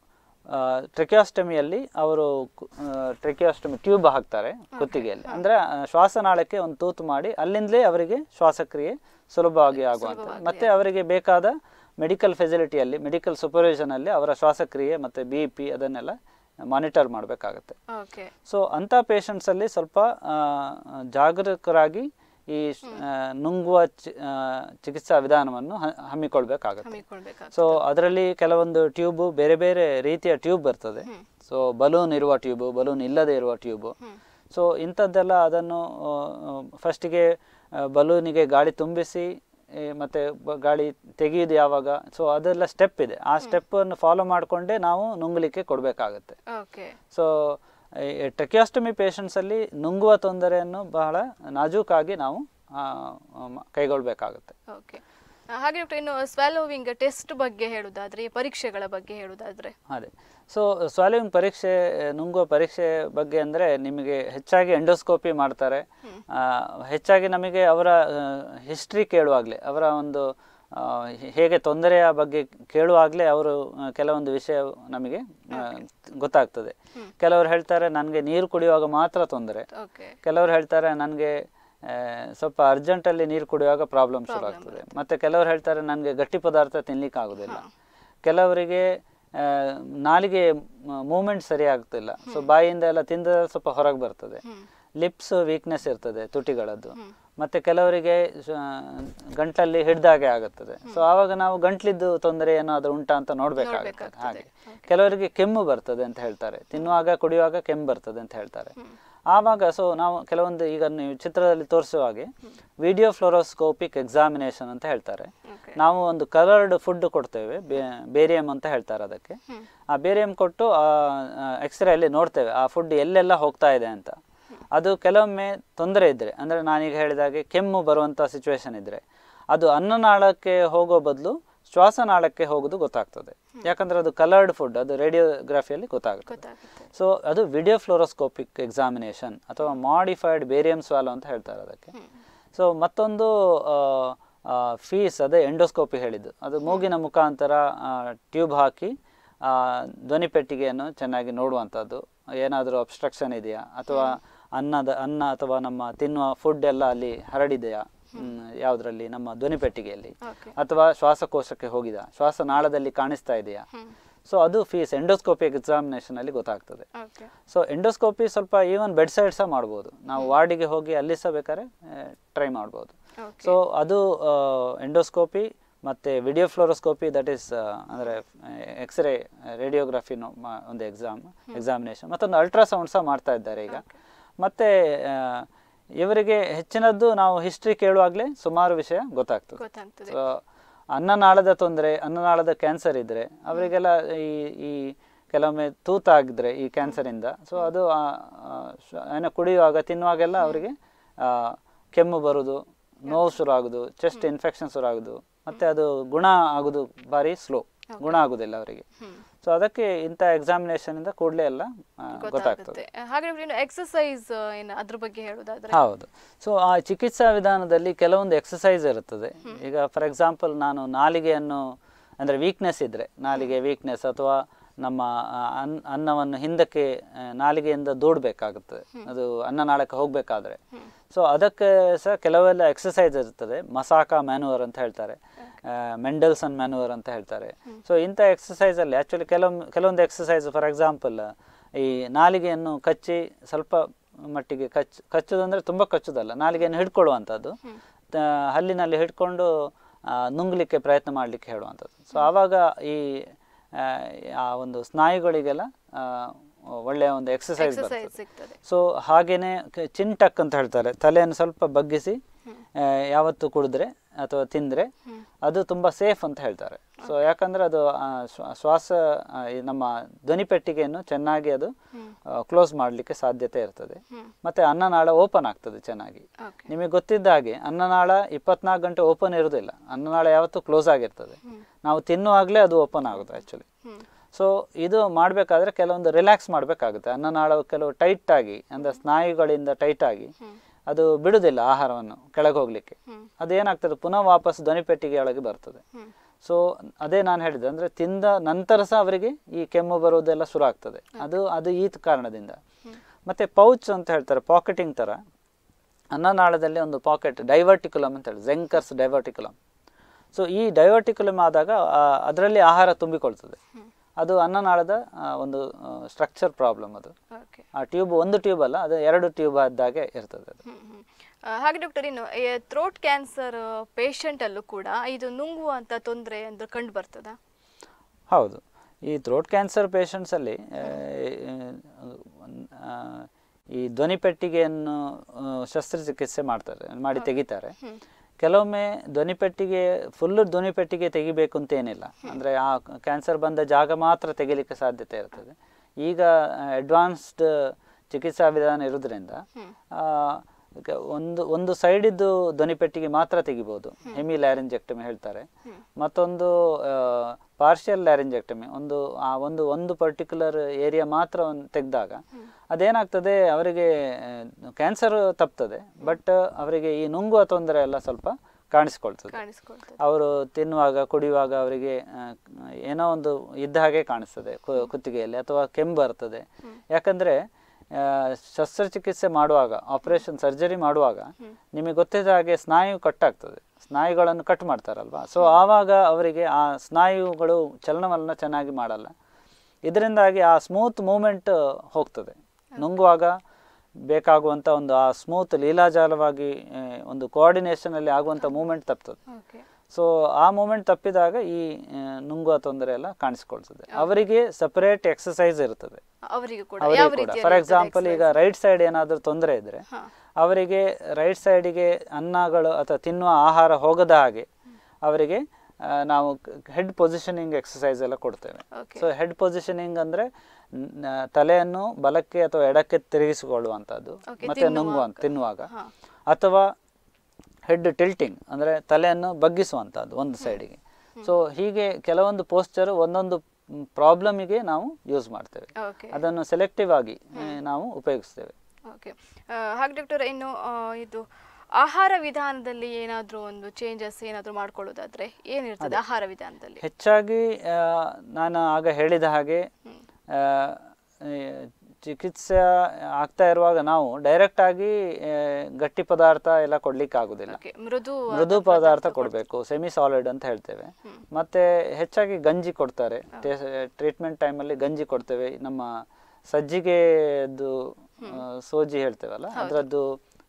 ಟ್ರೆಕಿಯಾಸ್ಟಮಿಯಲ್ಲಿ ಅವರು ಟ್ರೆಕಿಯಾಸ್ಟಮಿ ಟ್ಯೂಬ್ ಹಾಕ್ತಾರೆ ಕುತ್ತಿಗೆಯಲ್ಲಿ ಅಂದರೆ ಶ್ವಾಸನಾಳಕ್ಕೆ ಒಂದು ತೂತು ಮಾಡಿ ಅಲ್ಲಿಂದಲೇ ಅವರಿಗೆ ಶ್ವಾಸಕ್ರಿಯೆ ಸುಲಭವಾಗಿ ಆಗುವಂಥ ಮತ್ತು ಅವರಿಗೆ ಬೇಕಾದ ಮೆಡಿಕಲ್ ಫೆಸಿಲಿಟಿಯಲ್ಲಿ ಮೆಡಿಕಲ್ ಸೂಪರ್ವಿಷನಲ್ಲಿ ಅವರ ಶ್ವಾಸಕ್ರಿಯೆ ಮತ್ತು ಬಿ ಪಿ ಅದನ್ನೆಲ್ಲ ಮಾನಿಟರ್ ಮಾಡಬೇಕಾಗತ್ತೆ ಓಕೆ ಸೊ ಅಂಥ ಪೇಷಂಟ್ಸಲ್ಲಿ ಸ್ವಲ್ಪ ಆ, ಜಾಗರೂಕರಾಗಿ ಈ ಆ, ನುಂಗುವ ಚಿ- ಆ, ಚಿಕಿತ್ಸಾ ವಿಧಾನವನ್ನು ಹ- ಹಮ್ಮಿಕೊಳ್ಬೇಕಾಗತ್ತೆ ಹಮ್ಮಿಕೊಳ್ಬೇಕಾಗ್ತದೆ ಸೊ ಅದರಲ್ಲಿ ಕೆಲವೊಂದು ಟ್ಯೂಬು ಬೇರೆ ಬೇರೆ ರೀತಿಯ ಟ್ಯೂಬ್ ಬರ್ತದೆ ಸೊ ಬಲೂನ್ ಇರುವ ಟ್ಯೂಬು ಬಲೂನ್ ಇಲ್ಲದೆ ಇರುವ ಟ್ಯೂಬು ಸೊ ಇಂಥದ್ದೆಲ್ಲ ಅದನ್ನು ಫಸ್ಟಿಗೆ ಬಲೂನಿಗೆ ಗಾಳಿ ತುಂಬಿಸಿ ಈ ಮತ್ತೆ ಬ- ಗಾಳಿ ತೆಗೆಯೋದು ಯಾವಾಗ ಸೊ ಅದೆಲ್ಲ ಸ್ಟೆಪ್ ಇದೆ ಆ ಸ್ಟೆಪ್ಪನ್ನು ಫಾಲೋ ಮಾಡಿಕೊಂಡೇ ನಾವು ನುಂಗಲಿಕ್ಕೆ ಕೊಡಬೇಕಾಗತ್ತೆ ಓಕೆ ಸೊ ಟ್ರೆಕಿಯಾಸ್ಟಮಿ ಪೇಷಂಟ್ಸಲ್ಲಿ ನುಂಗುವ ತೊಂದರೆಯನ್ನು ಬಹಳ ನಾಜೂಕಾಗಿ ನಾವು ಆ, ಮ- ಕೈಗೊಳ್ಬೇಕಾಗುತ್ತೆ ಓಕೆ ಹಾಗೆ ಡಾಕ್ಟರ್ ಇನ್ನು ಸ್ವ್ಯಾಲೋವಿಂಗ್ ಟೆಸ್ಟ್ ಬಗ್ಗೆ ಹೇಳುದಾದ್ರೆ ಈ ಪರೀಕ್ಷೆಗಳ ಬಗ್ಗೆ ಹೇಳುದಾದ್ರೆ ಅದೇ ಸೊ ಸ್ವಾಲಿಂಗ್ ಪರೀಕ್ಷೆ ನುಂಗುವ ಪರೀಕ್ಷೆ ಬಗ್ಗೆ ಅಂದರೆ ನಿಮಗೆ ಹೆಚ್ಚಾಗಿ ಎಂಡೋಸ್ಕೋಪಿ ಮಾಡ್ತಾರೆ ಆ, ಹೆಚ್ಚಾಗಿ ನಮಗೆ ಅವರ ಹಿಸ್ಟ್ರಿ ಕೇಳುವಾಗಲೇ ಅವರ ಒಂದು ಆ, ಹೇ- ಹೇಗೆ ತೊಂದರೆಯ ಬಗ್ಗೆ ಕೇಳುವಾಗಲೇ ಅವರು ಆ, ಕೆಲವೊಂದು ವಿಷಯ ನಮಗೆ ಆ, ಗೊತ್ತಾಗ್ತದೆ ಕೆಲವರು ಹೇಳ್ತಾರೆ ನನಗೆ ನೀರು ಕುಡಿಯುವಾಗ ಮಾತ್ರ ತೊಂದರೆ ಓಕೆ ಕೆಲವರು ಹೇಳ್ತಾರೆ ನನಗೆ ಸ್ವಲ್ಪ ಅರ್ಜೆಂಟಲ್ಲಿ ನೀರು ಕುಡಿಯುವಾಗ ಪ್ರಾಬ್ಲಮ್ ಶುರು ಆಗ್ತದೆ ಮತ್ತೆ ಕೆಲವರು ಹೇಳ್ತಾರೆ ನನಗೆ ಗಟ್ಟಿ ಪದಾರ್ಥ ತಿನ್ಲಿಕ್ಕೆ ಆಗೋದಿಲ್ಲ ಕೆಲವರಿಗೆ ಆ, ನಾಲಿಗೆ ಮೂಮೆಂಟ್ ಸರಿ ಆಗ್ತಿಲ್ಲ ಸೊ ಬಾಯಿಯಿಂದ ಎಲ್ಲ ತಿಂದ ಸ್ವಲ್ಪ ಹೊರಗೆ ಬರ್ತದೆ ಲಿಪ್ಸ್ ವೀಕ್ನೆಸ್ ಇರ್ತದೆ ತುಟಿಗಳದ್ದು ಮತ್ತೆ ಕೆಲವರಿಗೆ ಶ- ಗಂಟಲಲ್ಲಿ ಹಿಡ್ದಾಗೆ ಆಗುತ್ತದೆ ಸೊ ಆವಾಗ ನಾವು ಗಂಟ್ಲಿದ್ದು ತೊಂದರೆ ಏನಾದರೂ ಉಂಟಾ ಅಂತ ನೋಡ್ಬೇಕಾಗುತ್ತೆ ಹಾಗೆ ಕೆಲವರಿಗೆ ಕೆಮ್ಮು ಬರ್ತದೆ ಅಂತ ಹೇಳ್ತಾರೆ ತಿನ್ನುವಾಗ ಕುಡಿಯುವಾಗ ಕೆಮ್ಮು ಬರ್ತದೆ ಅಂತ ಹೇಳ್ತಾರೆ ಆವಾಗ ಸೊ ನಾವು ಕೆಲವೊಂದು ಈಗ ನೀವು ಚಿತ್ರದಲ್ಲಿ ತೋರಿಸುವ ಹಾಗೆ ವಿಡಿಯೋ ಫ್ಲೋರೋಸ್ಕೋಪಿಕ್ ಎಕ್ಸಾಮಿನೇಷನ್ ಅಂತ ಹೇಳ್ತಾರೆ ನಾವು ಒಂದು ಕಲರ್ಡ್ ಫುಡ್ ಕೊಡ್ತೇವೆ ಬೇರಿಯಂ ಅಂತ ಹೇಳ್ತಾರೆ ಅದಕ್ಕೆ ಆ ಬೇರಿಯಂ ಕೊಟ್ಟು ಎಕ್ಸ್ರೇ ಅಲ್ಲಿ ನೋಡ್ತೇವೆ ಆ ಫುಡ್ ಎಲ್ಲೆಲ್ಲ ಹೋಗ್ತಾ ಇದೆ ಅಂತ ಅದು ಕೆಲವೊಮ್ಮೆ ತೊಂದರೆ ಇದ್ದರೆ ಅಂದರೆ ನಾನೀಗ ಹೇಳಿದಾಗೆ ಕೆಮ್ಮು ಬರುವಂಥ ಸಿಚುವೇಶನ್ ಇದ್ದರೆ ಅದು ಅನ್ನನಾಳಕ್ಕೆ ಹೋಗೋ ಬದಲು ಶ್ವಾಸನಾಳಕ್ಕೆ ಹೋಗೋದು ಗೊತ್ತಾಗ್ತದೆ ಯಾಕಂದ್ರೆ ಅದು ಕಲರ್ಡ್ ಫುಡ್ ಅದು ರೇಡಿಯೋಗ್ರಫಿಯಲ್ಲಿ ಗೊತ್ತಾಗುತ್ತೆ ಗೊತ್ತಾಗುತ್ತೆ ಸೊ ಅದು ವಿಡಿಯೋ ಫ್ಲೋರೋಸ್ಕೋಪಿಕ್ ಎಕ್ಸಾಮಿನೇಷನ್ ಅಥವಾ ಮಾಡಿಫೈಡ್ ಬೇರಿಯಂ ಸ್ವಾಲೋ ಅಂತ ಹೇಳ್ತಾರೆ ಅದಕ್ಕೆ ಸೊ ಮತ್ತೊಂದು ಫೀಸ್ ಅದೇ ಎಂಡೋಸ್ಕೋಪಿ ಹೇಳಿದ್ದು ಅದು ಮೂಗಿನ ಮುಖಾಂತರ ಟ್ಯೂಬ್ ಹಾಕಿ ಆ, ಧ್ವನಿ ಪೆಟ್ಟಿಗೆಯನ್ನು ಚೆನ್ನಾಗಿ ನೋಡುವಂಥದ್ದು ಏನಾದರೂ ಅಬ್ಸ್ಟ್ರಕ್ಷನ್ ಇದೆಯಾ ಅಥವಾ ಅನ್ನದ ಅನ್ನ ಅಥವಾ ನಮ್ಮ ತಿನ್ನುವ ಫುಡ್ ಎಲ್ಲ ಅಲ್ಲಿ ಹರಡಿದೆಯಾ ಯಾವುದರಲ್ಲಿ ನಮ್ಮ ಧ್ವನಿ ಪೆಟ್ಟಿಗೆಯಲ್ಲಿ ಓಕೆ ಅಥವಾ ಶ್ವಾಸಕೋಶಕ್ಕೆ ಹೋಗಿದ ಶ್ವಾಸನಾಳದಲ್ಲಿ ಕಾಣಿಸ್ತಾ ಇದೆಯಾ ಸೊ ಅದು ಫೀಸ್ ಎಂಡೋಸ್ಕೋಪಿ ಎಕ್ಸಾಮಿನೇಷನ್ ಅಲ್ಲಿ ಗೊತ್ತಾಗ್ತದೆ ಓಕೆ ಸೊ ಎಂಡೋಸ್ಕೋಪಿ ಸ್ವಲ್ಪ ಈವನ್ ಬೆಡ್ ಸೈಡ್ ಸಹ ಮಾಡ್ಬೋದು ನಾವು ವಾರ್ಡಿಗೆ ಹೋಗಿ ಅಲ್ಲಿ ಸಹ ಬೇಕಾದ್ರೆ ಟ್ರೈ ಮಾಡ್ಬೋದು ಓಕೆ ಸೊ ಅದು ಎಂಡೋಸ್ಕೋಪಿ ಮತ್ತು ವಿಡಿಯೋ ಫ್ಲೋರೋಸ್ಕೋಪಿ ದಟ್ ಈಸ್ ಅಂದರೆ ಎಕ್ಸ್ರೇ ರೇಡಿಯೋಗ್ರಫಿ ಒಂದು ಎಕ್ಸಾಮ್ ಎಕ್ಸಾಮಿನೇಷನ್ ಮತ್ತೊಂದು ಅಲ್ಟ್ರಾಸೌಂಡ್ ಸಹ ಮಾಡ್ತಾ ಇದ್ದಾರೆ ಈಗ ಮತ್ತು ಇವರಿಗೆ ಹೆಚ್ಚಿನದ್ದು ನಾವು ಹಿಸ್ಟ್ರಿ ಕೇಳುವಾಗಲೇ ಸುಮಾರು ವಿಷಯ ಗೊತ್ತಾಗ್ತದೆ ಗೊತ್ತಾಗ್ತದೆ ಸೊ ಅನ್ನನಾಳದ ತೊಂದರೆ ಅನ್ನನಾಳದ ಕ್ಯಾನ್ಸರ್ ಇದ್ದರೆ ಅವರಿಗೆಲ್ಲ ಈ ಈ ಕೆಲವೊಮ್ಮೆ ತೂತಾಗಿದ್ರೆ ಈ ಕ್ಯಾನ್ಸರಿಂದ ಸೊ ಅದು ಆ, ಆ, ಶ- ಏನೋ ಕುಡಿಯುವಾಗ ತಿನ್ನುವಾಗೆಲ್ಲ ಅವರಿಗೆ ಆ, ಕೆಮ್ಮು ಬರುವುದು ನೋವು ಶುರು ಆಗೋದು ಚೆಸ್ಟ್ ಇನ್ಫೆಕ್ಷನ್ ಶುರು ಆಗೋದು ಮತ್ತು ಅದು ಗುಣ ಆಗೋದು ಭಾರಿ ಸ್ಲೋ ಗುಣ ಆಗೋದಿಲ್ಲ ಅವರಿಗೆ ಸೊ ಅದಕ್ಕೆ ಇಂಥ ಎಕ್ಸಾಮಿನೇಷನಿಂದ ಕೂಡಲೇ ಎಲ್ಲ ಆ, ಗೊತ್ತಾಗ್ತದೆ ಗೊತ್ತಾಗುತ್ತೆ ಹಾಗೆ ಇನ್ನು ಎಕ್ಸಸೈಸ್ ಏನು ಅದ್ರ ಬಗ್ಗೆ ಹೇಳುದಾದ್ರೆ ಹೌದು ಸೊ ಆ ಚಿಕಿತ್ಸಾ ವಿಧಾನದಲ್ಲಿ ಕೆಲವೊಂದು ಎಕ್ಸಸೈಸ್ ಇರುತ್ತದೆ ಈಗ ಫಾರ್ ಎಕ್ಸಾಂಪಲ್ ನಾನು ನಾಲಿಗೆಯನ್ನು ಅಂದರೆ ವೀಕ್ನೆಸ್ ಇದ್ದರೆ ನಾಲಿಗೆ ವೀಕ್ನೆಸ್ ಅಥವಾ ನಮ್ಮ ಆ, ಅನ್ ಅನ್ನವನ್ನು ಹಿಂದಕ್ಕೆ ಆ, ನಾಲಿಗೆಯಿಂದ ದೂಡಬೇಕಾಗುತ್ತದೆ ಅದು ಅನ್ನನಾಳಕ್ಕೆ ಹೋಗಬೇಕಾದ್ರೆ ಸೊ ಅದಕ್ಕೆ ಸಹ ಕೆಲವೆಲ್ಲ ಎಕ್ಸಸೈಸ್ ಇರ್ತದೆ ಮಸಾಕ ಮ್ಯಾನುವರ್ ಅಂತ ಹೇಳ್ತಾರೆ ಮೆಂಡಲ್ಸನ್ ಮ್ಯಾನುವರ್ ಅಂತ ಹೇಳ್ತಾರೆ ಸೊ ಇಂಥ ಎಕ್ಸಸೈಸಲ್ಲಿ ಆ್ಯಕ್ಚುಲಿ ಕೆಲವೊಮ್ಮೆ ಕೆಲವೊಂದು ಎಕ್ಸಸೈಸ್ ಫಾರ್ ಎಕ್ಸಾಂಪಲ್ ಈ ನಾಲಿಗೆಯನ್ನು ಕಚ್ಚಿ ಸ್ವಲ್ಪ ಮಟ್ಟಿಗೆ ಕಚ್ ಕಚ್ಚೋದು ಅಂದರೆ ತುಂಬ ಕಚ್ಚೋದಲ್ಲ ನಾಲಿಗೆಯನ್ನು ಹಿಡ್ಕೊಳ್ಳುವಂಥದ್ದು ತ- ಹಲ್ಲಿನಲ್ಲಿ ಹಿಡ್ಕೊಂಡು ಆ, ನುಂಗ್ಲಿಕ್ಕೆ ಪ್ರಯತ್ನ ಮಾಡಲಿಕ್ಕೆ ಹೇಳುವಂಥದ್ದು ಸೊ ಆವಾಗ ಈ ಆ, ಆ ಒಂದು ಸ್ನಾಯುಗಳಿಗೆಲ್ಲ ಆ, ಒಳ್ಳೆಯ ಒಂದು ಎಕ್ಸಸೈಸ್ ಎಕ್ಸಸೈಸ್ ಬರ್ತದೆ ಸಿಗ್ತದೆ ಸೊ ಹಾಗೇನೆ ಕ- ಚಿನ್ ಟಕ್ ಅಂತ ಹೇಳ್ತಾರೆ ತಲೆಯನ್ನು ಸ್ವಲ್ಪ ಬಗ್ಗಿಸಿ ಆ, ಯಾವತ್ತು ಕುಡಿದ್ರೆ ಅಥವಾ ತಿಂದರೆ ಅದು ತುಂಬ ಸೇಫ್ ಅಂತ ಹೇಳ್ತಾರೆ ಸೊ ಯಾಕಂದ್ರೆ ಅದು ಆ, ಶ್ವ- ಶ್ವಾಸ ಆ, ಈ ನಮ್ಮ ಧ್ವನಿ ಪೆಟ್ಟಿಗೆಯನ್ನು ಚೆನ್ನಾಗಿ ಅದು ಕ್ಲೋಸ್ ಮಾಡಲಿಕ್ಕೆ ಸಾಧ್ಯತೆ ಇರ್ತದೆ ಮತ್ತೆ ಅನ್ನನಾಳ ಓಪನ್ ಆಗ್ತದೆ ಚೆನ್ನಾಗಿ ಓಕೆ ನಿಮಗೆ ಗೊತ್ತಿದ್ದ ಹಾಗೆ ಅನ್ನನಾಳ ಇಪ್ಪತ್ನಾಲ್ಕು ಗಂಟೆ ಓಪನ್ ಇರೋದಿಲ್ಲ ಅನ್ನನಾಳ ಯಾವತ್ತೂ ಕ್ಲೋಸ್ ಆಗಿರ್ತದೆ ನಾವು ತಿನ್ನುವಾಗಲೇ ಅದು ಓಪನ್ ಆಗುತ್ತೆ ಆ್ಯಕ್ಚುಲಿ ಸೊ ಇದು ಮಾಡಬೇಕಾದ್ರೆ ಕೆಲವೊಂದು ರಿಲ್ಯಾಕ್ಸ್ ಮಾಡಬೇಕಾಗುತ್ತೆ ಅನ್ನನಾಳ ಕೆಲವು ಟೈಟ್ ಆಗಿ ಅಂದರೆ ಸ್ನಾಯುಗಳಿಂದ ಟೈಟ್ ಆಗಿ ಅದು ಬಿಡುವುದಿಲ್ಲ ಆಹಾರವನ್ನು ಕೆಳಗೆ ಹೋಗ್ಲಿಕ್ಕೆ ಅದು ಏನಾಗ್ತದೆ ಪುನಃ ವಾಪಸ್ ಧ್ವನಿಪೆಟ್ಟಿಗೆಯೊಳಗೆ ಬರ್ತದೆ ಸೊ ಅದೇ ನಾನು ಹೇಳಿದೆ ಅಂದರೆ ತಿಂದ ನಂತರ ಸಹ ಅವರಿಗೆ ಈ ಕೆಮ್ಮು ಬರುವುದೆಲ್ಲ ಶುರು ಆಗ್ತದೆ ಅದು ಅದು ಈ ಕಾರಣದಿಂದ ಮತ್ತು ಪೌಚ್ ಅಂತ ಹೇಳ್ತಾರೆ ಪಾಕೆಟಿಂಗ್ ಥರ ಅನ್ನನಾಳದಲ್ಲಿ ಒಂದು ಪಾಕೆಟ್ ಡೈವರ್ಟಿಕ್ಯುಲಮ್ ಅಂತ ಹೇಳಿ ಜೆಂಕರ್ಸ್ ಡೈವರ್ಟಿಕ್ಯುಲಮ್ ಸೊ ಈ ಡೈವರ್ಟಿಕ್ಯುಲಮ್ ಆದಾಗ ಅದರಲ್ಲಿ ಆಹಾರ ತುಂಬಿಕೊಳ್ತದೆ ಅದು ಅನ್ನನಾಳದ ಆ, ಒಂದು ಸ್ಟ್ರಕ್ಚರ್ ಪ್ರಾಬ್ಲಮ್ ಅದು ಓಕೆ ಆ ಟ್ಯೂಬ್ ಒಂದು ಟ್ಯೂಬ್ ಅಲ್ಲ ಅದು ಎರಡು ಟ್ಯೂಬ್ ಆದಾಗೆ ಇರ್ತದೆ ಅದು ಹ್ಮ್, ಹ್ಮ್. ಆ, ಹಾಗೆ ಡಾಕ್ಟರ್ ಇನ್ನು ಥ್ರೋಟ್ ಕ್ಯಾನ್ಸರ್ ಪೇಷಂಟಲ್ಲೂ ಕೂಡ ಇದು ನುಂಗುವಂತ ತೊಂದರೆ ಅಂತ ಕಂಡು ಬರ್ತದಾ ಹೌದು ಈ ಥ್ರೋಟ್ ಕ್ಯಾನ್ಸರ್ ಪೇಷಂಟ್ಸಲ್ಲಿ ಈ ಧ್ವನಿಪೆಟ್ಟಿಗೆಯನ್ನು ಆ, ಶಸ್ತ್ರಚಿಕಿತ್ಸೆ ಮಾಡ್ತಾರೆ ಮಾಡಿ ತೆಗಿತಾರೆ ಕೆಲವೊಮ್ಮೆ ಧ್ವನಿಪೆಟ್ಟಿಗೆ ಫುಲ್ಲು ಧ್ವನಿಪೆಟ್ಟಿಗೆ ತೆಗಿಬೇಕು ಅಂತ ಏನಿಲ್ಲ ಅಂದರೆ ಆ ಕ್ಯಾನ್ಸರ್ ಬಂದ ಜಾಗ ಮಾತ್ರ ತೆಗಿಲಿಕ್ಕೆ ಸಾಧ್ಯತೆ ಇರ್ತದೆ ಈಗ ಅಡ್ವಾನ್ಸ್ಡ್ ಚಿಕಿತ್ಸಾ ವಿಧಾನ ಇರೋದ್ರಿಂದ ಆ, ಈಗ ಒಂದು ಒಂದು ಸೈಡಿದ್ದು ಧ್ವನಿಪೆಟ್ಟಿಗೆ ಮಾತ್ರ ತೆಗಿಬೋದು ಹೆಮಿ ಲ್ಯಾರಿಂಜೆಕ್ಟಮಿ ಹೇಳ್ತಾರೆ ಮತ್ತೊಂದು ಪಾರ್ಷಿಯಲ್ ಲ್ಯಾರಿಂಜೆಕ್ಟಮಿ ಒಂದು ಆ ಒಂದು ಒಂದು ಪರ್ಟಿಕ್ಯುಲರ್ ಏರಿಯಾ ಮಾತ್ರ ತೆಗೆದಾಗ ಅದೇನಾಗ್ತದೆ ಅವರಿಗೆ ಕ್ಯಾನ್ಸರ್ ತಪ್ತದೆ ಬಟ್ ಅವರಿಗೆ ಈ ನುಂಗುವ ತೊಂದರೆ ಎಲ್ಲ ಸ್ವಲ್ಪ ಕಾಣಿಸ್ಕೊಳ್ತದೆ ಕಾಣಿಸ್ಕೊಳ್ತದೆ ಅವರು ತಿನ್ನುವಾಗ ಕುಡಿಯುವಾಗ ಅವರಿಗೆ ಆ, ಏನೋ ಒಂದು ಇದ್ದ ಹಾಗೆ ಕಾಣಿಸ್ತದೆ ಕು- ಕುತ್ತಿಗೆಯಲ್ಲಿ ಅಥವಾ ಕೆಮ್ಮು ಬರ್ತದೆ ಯಾಕಂದ್ರೆ ಆ, ಶಸ್ತ್ರಚಿಕಿತ್ಸೆ ಮಾಡುವಾಗ ಆಪರೇಷನ್ ಸರ್ಜರಿ ಮಾಡುವಾಗ ನಿಮಗೆ ಗೊತ್ತಿದ್ದ ಹಾಗೆ ಸ್ನಾಯು ಕಟ್ಟಾಗ್ತದೆ ಸ್ನಾಯುಗಳನ್ನು ಕಟ್ ಮಾಡ್ತಾರಲ್ವಾ ಸೊ ಆವಾಗ ಅವರಿಗೆ ಆ ಸ್ನಾಯುಗಳು ಚಲನವಲನ ಚೆನ್ನಾಗಿ ಮಾಡಲ್ಲ ಇದರಿಂದಾಗಿ ಆ ಸ್ಮೂತ್ ಮೂಮೆಂಟ್ ಹೋಗ್ತದೆ ನುಂಗುವಾಗ ಬೇಕಾಗುವಂಥ ಒಂದು ಆ ಸ್ಮೂತ್ ಲೀಲಾಜಾಲವಾಗಿ ಆ, ಒಂದು ಕೋಆರ್ಡಿನೇಷನಲ್ಲಿ ಆಗುವಂಥ ಮೂಮೆಂಟ್ ತಪ್ತದೆ ಓಕೆ ಸೊ ಆ ಮೂಮೆಂಟ್ ತಪ್ಪಿದಾಗ ಈ ಆ, ನುಂಗುವ ತೊಂದರೆ ಎಲ್ಲ ಕಾಣಿಸ್ಕೊಳ್ತದೆ ಅವರಿಗೆ ಸಪರೇಟ್ ಎಕ್ಸಸೈಸ್ ಇರ್ತದೆ ಅವರಿಗೂ ಕೂಡ ಅವರಿಗೆ ಯಾವ ಕೂಡ ರೀತಿಯ ಫಾರ್ ಎಕ್ಸಾಂಪಲ್ ಈಗ ರೈಟ್ ಸೈಡ್ ಏನಾದರೂ ತೊಂದರೆ ಇದ್ರೆ ಹಾ. ಅವರಿಗೆ ರೈಟ್ ಸೈಡಿಗೆ ಅನ್ನಗಳು ಅಥವಾ ತಿನ್ನುವ ಆಹಾರ ಹೋಗದ ಹಾಗೆ ಅವರಿಗೆ ಆ, ನಾವು ಹೆಡ್ ಪೊಸಿಷನಿಂಗ್ ಎಕ್ಸಸೈಸ್ ಎಲ್ಲ ಕೊಡ್ತೇವೆ ಓಕೆ ಸೊ ಹೆಡ್ ಪೊಸಿಷನಿಂಗ್ ಅಂದ್ರೆ ನ- ತಲೆಯನ್ನು ಬಲಕ್ಕೆ ಅಥವಾ ಎಡಕ್ಕೆ ತಿರುಗಿಸಿಕೊಳ್ಳುವಂಥದ್ದು Okay, ಮತ್ತೆ ನುಂಗುವ ತಿನ್ನುವಾಗ ಹಾ. ಅಥವಾ ಹೆಡ್ ಟಿಲ್ಟಿಂಗ್ ಅಂದ್ರೆ ತಲೆಯನ್ನು ಬಗ್ಗಿಸುವಂಥದ್ದು ಒಂದು ಸೈಡಿಗೆ ಸೊ ಹೀಗೆ ಕೆಲವೊಂದು ಪೋಸ್ಚರ್ ಒಂದೊಂದು ಪ್ರಾಬ್ಲಮಿಗೆ ನಾವು ಯೂಸ್ ಮಾಡ್ತೇವೆ ಓಕೆ ಅದನ್ನು ಸೆಲೆಕ್ಟಿವ್ ಆಗಿ ಆ, ನಾವು ಉಪಯೋಗಿಸ್ತೇವೆ ಓಕೆ ಹಾಗೆ ಡಾಕ್ಟರ್ ಇನ್ನು ಆ, ಇದು ಆಹಾರ ವಿಧಾನದಲ್ಲಿ ಏನಾದರೂ ಒಂದು ಚೇಂಜಸ್ ಏನಾದರೂ ಮಾಡ್ಕೊಳ್ಳೋದಾದ್ರೆ ಏನಿರ್ತದೆ ಆಹಾರ ವಿಧಾನದಲ್ಲಿ ಹೆಚ್ಚಾಗಿ ಆ, ನಾನು ಆಗ ಹೇಳಿದ ಹಾಗೆ ಆ, ಈ ಚಿಕಿತ್ಸೆ ಆಗ್ತಾ ಇರುವಾಗ ನಾವು ಡೈರೆಕ್ಟ್ ಆಗಿ ಆ, ಗಟ್ಟಿ ಪದಾರ್ಥ ಎಲ್ಲ ಕೊಡ್ಲಿಕ್ಕೆ ಆಗುದಿಲ್ಲ ಓಕೆ ಮೃದು ಮೃದು ಪದಾರ್ಥ ಕೊಡಬೇಕು ಸೆಮಿ ಸಾಲಿಡ್ ಅಂತ ಹೇಳ್ತೇವೆ ಮತ್ತೆ ಹೆಚ್ಚಾಗಿ ಗಂಜಿ ಕೊಡ್ತಾರೆ ಟ್ರೀಟ್ಮೆಂಟ್ ಟೈಮಲ್ಲಿ ಗಂಜಿ ಕೊಡ್ತೇವೆ ನಮ್ಮ ಸಜ್ಜಿಗೆದು ಆ, ಸೋಜಿ ಹೇಳ್ತೇವಲ್ಲ ಅದರದ್ದು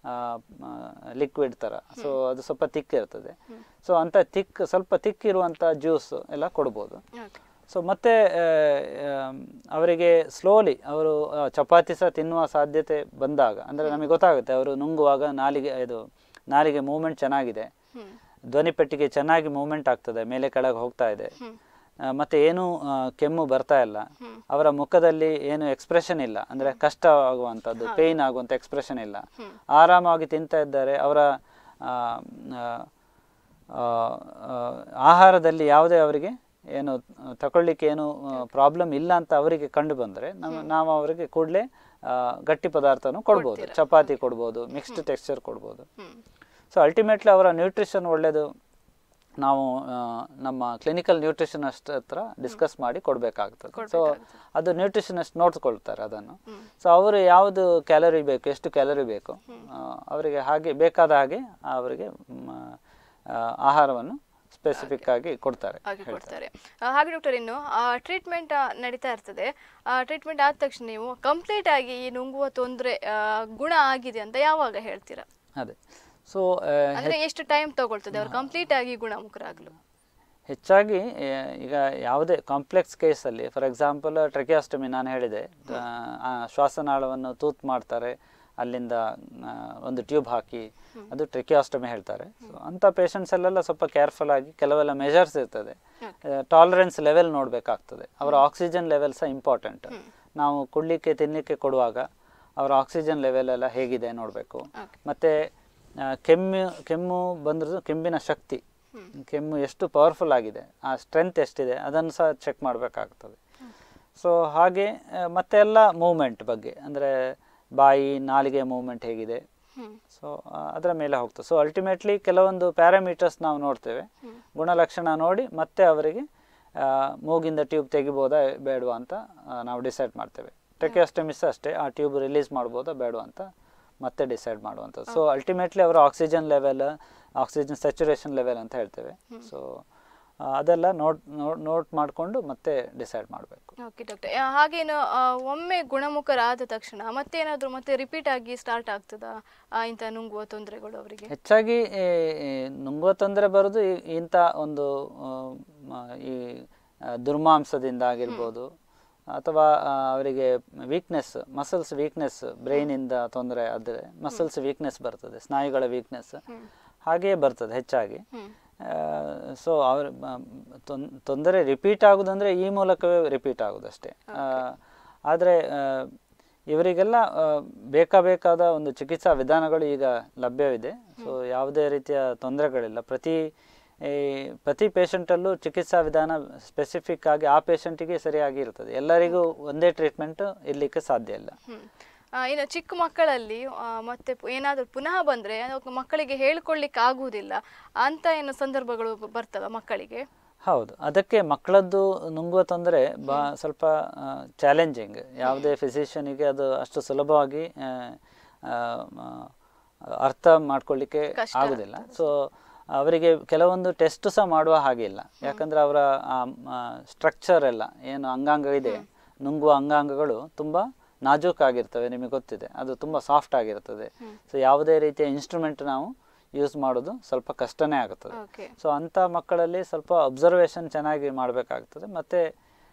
ಲಿಕ್ವಿಡ್ ತರ ಸೊ ಅದು ಸ್ವಲ್ಪ ತಿಕ್ ಇರ್ತದೆ ಸೊ ಅಂತ ತಿಕ್ ಸ್ವಲ್ಪ ತಿಕ್ ಇರುವಂತ ಜ್ಯೂಸ್ ಎಲ್ಲ ಕೊಡ್ಬೋದು ಓಕೆ ಸೊ ಮತ್ತೆ ಆ, ಆಮ್, ಅವರಿಗೆ ಸ್ಲೋಲಿ ಅವರು ಆ, ಚಪಾತಿ ಸಹ ತಿನ್ನುವ ಸಾಧ್ಯತೆ ಬಂದಾಗ ಅಂದರೆ ನಮಗೆ ಗೊತ್ತಾಗುತ್ತೆ ಅವರು ನುಂಗುವಾಗ ನಾಲಿಗೆ ಇದು ನಾಲಿಗೆ ಮೂಮೆಂಟ್ ಚೆನ್ನಾಗಿದೆ ಹ್ಮ್ ಧ್ವನಿಪೆಟ್ಟಿಗೆ ಚೆನ್ನಾಗಿ ಮೂಮೆಂಟ್ ಆಗ್ತದೆ ಮೇಲೆ ಕೆಳಗೆ ಹೋಗ್ತಾ ಇದೆ ಆ, ಮತ್ತೆ ಏನು ಆ, ಕೆಮ್ಮು ಬರ್ತಾ ಇಲ್ಲ ಅವರ ಮುಖದಲ್ಲಿ ಏನು ಎಕ್ಸ್ಪ್ರೆಷನ್ ಇಲ್ಲ ಅಂದ್ರೆ ಕಷ್ಟ ಆಗುವಂಥದ್ದು ಪೇಯ್ನ್ ಆಗುವಂಥ ಎಕ್ಸ್ಪ್ರೆಷನ್ ಇಲ್ಲ ಆರಾಮಾಗಿ ತಿಂತಾ ಇದ್ದಾರೆ ಅವರ ಆ, ಆ, ಆ, ಆ, ಆಹಾರದಲ್ಲಿ ಯಾವುದೇ ಅವರಿಗೆ ಏನು ಆ, ತಗೊಳ್ಳಿಕ್ಕೆ ಏನು ಪ್ರಾಬ್ಲಮ್ ಇಲ್ಲ ಅಂತ ಅವರಿಗೆ ಕಂಡು ಬಂದರೆ ನಮ್ಮ ನಾವು ಅವರಿಗೆ ಕೂಡಲೇ ಗಟ್ಟಿ ಪದಾರ್ಥನೂ ಕೊಡ್ಬೋದು ಚಪಾತಿ ಕೊಡ್ಬೋದು ಮಿಕ್ಸ್ಡ್ ಟೆಕ್ಸ್ಚರ್ ಕೊಡ್ಬೋದು ಹ್ಮ್ ಸೊ ಅಲ್ಟಿಮೇಟ್ಲಿ ಅವರ ನ್ಯೂಟ್ರಿಷನ್ ಒಳ್ಳೆಯದು ನಾವು ಆ, ನಮ್ಮ ಕ್ಲಿನಿಕಲ್ ನ್ಯೂಟ್ರಿಷನಿಸ್ಟ್ ಹತ್ರ ಡಿಸ್ಕಸ್ ಮಾಡಿ ಕೊಡಬೇಕಾಗ್ತದೆ ಸೊ ಅದು ನ್ಯೂಟ್ರಿಷನಿಸ್ಟ್ ನೋಡ್ಕೊಳ್ತಾರೆ ಅದನ್ನು ಸೊ ಅವರು ಯಾವುದು ಕ್ಯಾಲರಿ ಬೇಕು ಎಷ್ಟು ಕ್ಯಾಲರಿ ಬೇಕು ಆ, ಅವರಿಗೆ ಹಾಗೆ ಬೇಕಾದ ಹಾಗೆ ಅವರಿಗೆ ಮ್, ಆ, ಆಹಾರವನ್ನು ಸ್ಪೆಸಿಫಿಕ್ ಆಗಿ ಕೊಡ್ತಾರೆ ಹಾಗೆ ಕೊಡ್ತಾರೆ ಆ, ಹಾಗೆ ಡಾಕ್ಟರ್ ಇನ್ನು ಟ್ರೀಟ್ಮೆಂಟ್ ನಡೀತಾ ಇರ್ತದೆ ಟ್ರೀಟ್ಮೆಂಟ್ ಆದ ತಕ್ಷಣ ನೀವು ಕಂಪ್ಲೀಟ್ ಆಗಿ ಈ ನುಂಗುವ ತೊಂದರೆ ಗುಣ ಆಗಿದೆ ಅಂತ ಯಾವಾಗ ಹೇಳ್ತೀರಾ ಅದೇ ಸೊ ಅಂದ್ರೆ ಎಷ್ಟು ಟೈಮ್ ತಗೊಳ್ತದೆ ಅವ್ರು ಕಂಪ್ಲೀಟ್ ಆಗಿ ಗುಣಮುಖರಾಗಲು ಹೆಚ್ಚಾಗಿ ಆ, ಈಗ ಯಾವುದೇ ಕಾಂಪ್ಲೆಕ್ಸ್ ಕೇಸಲ್ಲಿ ಫಾರ್ ಎಕ್ಸಾಂಪಲ್ ಟ್ರೆಕಿಯಾಸ್ಟಮಿ ನಾನು ಹೇಳಿದೆ ಆ, ಆ ಶ್ವಾಸನಾಳವನ್ನು ತೂತ್ ಮಾಡ್ತಾರೆ ಅಲ್ಲಿಂದ ಆ, ಒಂದು ಟ್ಯೂಬ್ ಹಾಕಿ ಅದು ಟ್ರೆಕಿಯಾಸ್ಟಮಿ ಹೇಳ್ತಾರೆ ಸೊ ಅಂಥ ಪೇಷಂಟ್ಸಲ್ಲೆಲ್ಲ ಸ್ವಲ್ಪ ಕೇರ್ಫುಲ್ ಆಗಿ ಕೆಲವೆಲ್ಲ ಮೆಜರ್ಸ್ ಇರ್ತದೆ ಟಾಲರೆನ್ಸ್ ಲೆವೆಲ್ ನೋಡಬೇಕಾಗ್ತದೆ ಅವರ ಆಕ್ಸಿಜನ್ ಲೆವೆಲ್ ಸಹ ಇಂಪಾರ್ಟೆಂಟ್ ನಾವು ಕುಡ್ಲಿಕ್ಕೆ ತಿನ್ನಲಿಕ್ಕೆ ಕೊಡುವಾಗ ಅವರ ಆಕ್ಸಿಜನ್ ಲೆವೆಲ್ ಎಲ್ಲ ಹೇಗಿದೆ ನೋಡಬೇಕು ಮತ್ತೆ ಆ, ಕೆಮ್ಮು ಕೆಮ್ಮು ಬಂದ್ರದ್ದು ಕೆಮ್ಮಿನ ಶಕ್ತಿ ಕೆಮ್ಮು ಎಷ್ಟು ಪವರ್ಫುಲ್ ಆಗಿದೆ ಆ ಸ್ಟ್ರೆಂತ್ ಎಷ್ಟಿದೆ ಅದನ್ನು ಸಹ ಚೆಕ್ ಮಾಡಬೇಕಾಗ್ತದೆ ಸೊ ಹಾಗೆ ಆ, ಮತ್ತೆ ಎಲ್ಲ ಮೂಮೆಂಟ್ ಬಗ್ಗೆ ಅಂದರೆ ಬಾಯಿ ನಾಲಿಗೆ ಮೂಮೆಂಟ್ ಹೇಗಿದೆ ಹ್ಮ್ ಸೊ ಅದರ ಮೇಲೆ ಹೋಗ್ತದೆ ಸೊ ಅಲ್ಟಿಮೇಟ್ಲಿ ಕೆಲವೊಂದು ಪ್ಯಾರಾಮೀಟರ್ಸ್ ನಾವು ನೋಡ್ತೇವೆ ಗುಣಲಕ್ಷಣ ನೋಡಿ ಮತ್ತೆ ಅವರಿಗೆ ಆ, ಮೂಗಿಂದ ಟ್ಯೂಬ್ ತೆಗಿಬೋದಾ ಬೇಡವಾ ಅಂತ ಆ, ನಾವು ಡಿಸೈಡ್ ಮಾಡ್ತೇವೆ ಟೆಕಿಯಾಸ್ಟಮಿಸ್ ಅಷ್ಟೇ ಆ ಟ್ಯೂಬ್ ರಿಲೀಸ್ ಮಾಡ್ಬೋದಾ ಬೇಡವಾ ಅಂತ ಮತ್ತೆ ಡಿಸೈಡ್ ಮಾಡುವಂಥದ್ದು ಸೊ ಅಲ್ಟಿಮೇಟ್ಲಿ ಅವರ oxygen level oxygen saturation level ಅಂತ ಹೇಳ್ತೇವೆ ಸೊ ಅದೆಲ್ಲ ನೋಟ್ ನೋಟ್ ಮಾಡಿಕೊಂಡು ಮತ್ತೆ ಡಿಸೈಡ್ ಮಾಡಬೇಕು ಓಕೆ ಡಾಕ್ಟರ್ ಹಾಗೇನು ಆ, ಒಮ್ಮೆ ಗುಣಮುಖರಾದ ತಕ್ಷಣ ಮತ್ತೇನಾದರೂ ಮತ್ತೆ ರಿಪೀಟ್ ಆಗಿ ಸ್ಟಾರ್ಟ್ ಆಗ್ತದಾ ಆ, ಇಂಥ ನುಂಗುವ ತೊಂದರೆಗಳು ಅವರಿಗೆ ಹೆಚ್ಚಾಗಿ ಈ ಈ ನುಂಗುವ ತೊಂದರೆ ಬರೋದು ಈ- ಇಂಥ ಒಂದು ಆ, ಮ- ಈ ಆ, ದುರ್ಮಾಂಸದಿಂದ ಆಗಿರ್ಬೋದು ಅಥವಾ ಆ, ಅವರಿಗೆ ವೀಕ್ನೆಸ್ ಮಸಲ್ಸ್ ವೀಕ್ನೆಸ್ ಬ್ರೈನಿಂದ ತೊಂದರೆ ಆದರೆ ಮಸಲ್ಸ್ ವೀಕ್ನೆಸ್ ಬರ್ತದೆ ಸ್ನಾಯುಗಳ ವೀಕ್ನೆಸ್ ಹಾಗೆಯೇ ಬರ್ತದೆ ಹೆಚ್ಚಾಗಿ ಹ್ಮ್ ಸೊ ಅವ್ರ ಮ- ತೊನ್- ತೊಂದರೆ ರಿಪೀಟ್ ಆಗುದಂದ್ರೆ ಈ ಮೂಲಕವೇ ರಿಪೀಟ್ ಆಗುದಷ್ಟೇ ಆದರೆ ಇವರಿಗೆಲ್ಲ ಆ, ಬೇಕಾಬೇಕಾದ ಒಂದು ಚಿಕಿತ್ಸಾ ವಿಧಾನಗಳು ಈಗ ಲಭ್ಯವಿದೆ ಸೊ ಯಾವುದೇ ರೀತಿಯ ತೊಂದರೆಗಳಿಲ್ಲ ಪ್ರತಿ ಈ ಪ್ರತಿ ಪೇಷಂಟಲ್ಲೂ ಚಿಕಿತ್ಸಾ ವಿಧಾನ ಸ್ಪೆಸಿಫಿಕ್ ಆಗಿ ಆ ಪೇಷಂಟಿಗೆ ಸರಿಯಾಗಿ ಇರ್ತದೆ ಎಲ್ಲರಿಗೂ ಒಂದೇ ಟ್ರೀಟ್ಮೆಂಟ್ ಇರಲಿಕ್ಕೆ ಸಾಧ್ಯ ಇಲ್ಲ ಹ್ಮ್. ಆ, ಇನ್ನು ಚಿಕ್ಕ ಮಕ್ಕಳಲ್ಲಿ ಆ, ಮತ್ತೆ ಪು- ಏನಾದ್ರೂ ಪುನಃ ಬಂದ್ರೆ ಅದು ಮಕ್ಕಳಿಗೆ ಹೇಳ್ಕೊಳ್ಲಿಕ್ಕೆ ಆಗುವುದಿಲ್ಲ ಅಂತ ಏನು ಸಂದರ್ಭಗಳು ಬ- ಬರ್ತವ ಮಕ್ಕಳಿಗೆ ಹೌದು ಅದಕ್ಕೆ ಮಕ್ಕಳದ್ದು ನುಂಗುವ ತೊಂದರೆ ಬಾ ಸ್ವಲ್ಪ ಚಾಲೆಂಜಿಂಗ್ ಯಾವುದೇ ಫಿಸಿಷಿಯನಿಗೆ ಅದು ಅಷ್ಟು ಸುಲಭವಾಗಿ ಆ, ಆ, ಮ- ಅರ್ಥ ಮಾಡ್ಕೊಳ್ಳಿಕ್ಕೆ ಆಗುದಿಲ್ಲ ಸೊ ಅವರಿಗೆ ಕೆಲವೊಂದು ಟೆಸ್ಟ್ ಸಹ ಮಾಡುವ ಹಾಗೆ ಇಲ್ಲ ಯಾಕಂದ್ರೆ ಅವರ ಸ್ಟ್ರಕ್ಚರ್ ಎಲ್ಲ ಏನು ಅಂಗಾಂಗ ಇದೆ ನುಂಗುವ ಅಂಗಾಂಗಗಳು ತುಂಬಾ ನಾಜೂಕಾಗಿರ್ತವೆ ನಿಮಗೆ ಗೊತ್ತಿದೆ ಅದು ತುಂಬಾ ಸಾಫ್ಟ್ ಆಗಿರ್ತದೆ ಸೊ ಯಾವುದೇ ರೀತಿಯ ಇನ್ಸ್ಟ್ರೂಮೆಂಟ್ ನಾವು ಯೂಸ್ ಮಾಡೋದು ಸ್ವಲ್ಪ ಕಷ್ಟನೇ ಆಗುತ್ತದೆ ಓಕೆ ಸೊ ಅಂಥ ಮಕ್ಕಳಲ್ಲಿ ಸ್ವಲ್ಪ ಅಬ್ಸರ್ವೇಷನ್ ಚೆನ್ನಾಗಿ ಮಾಡಬೇಕಾಗ್ತದೆ ಮತ್ತು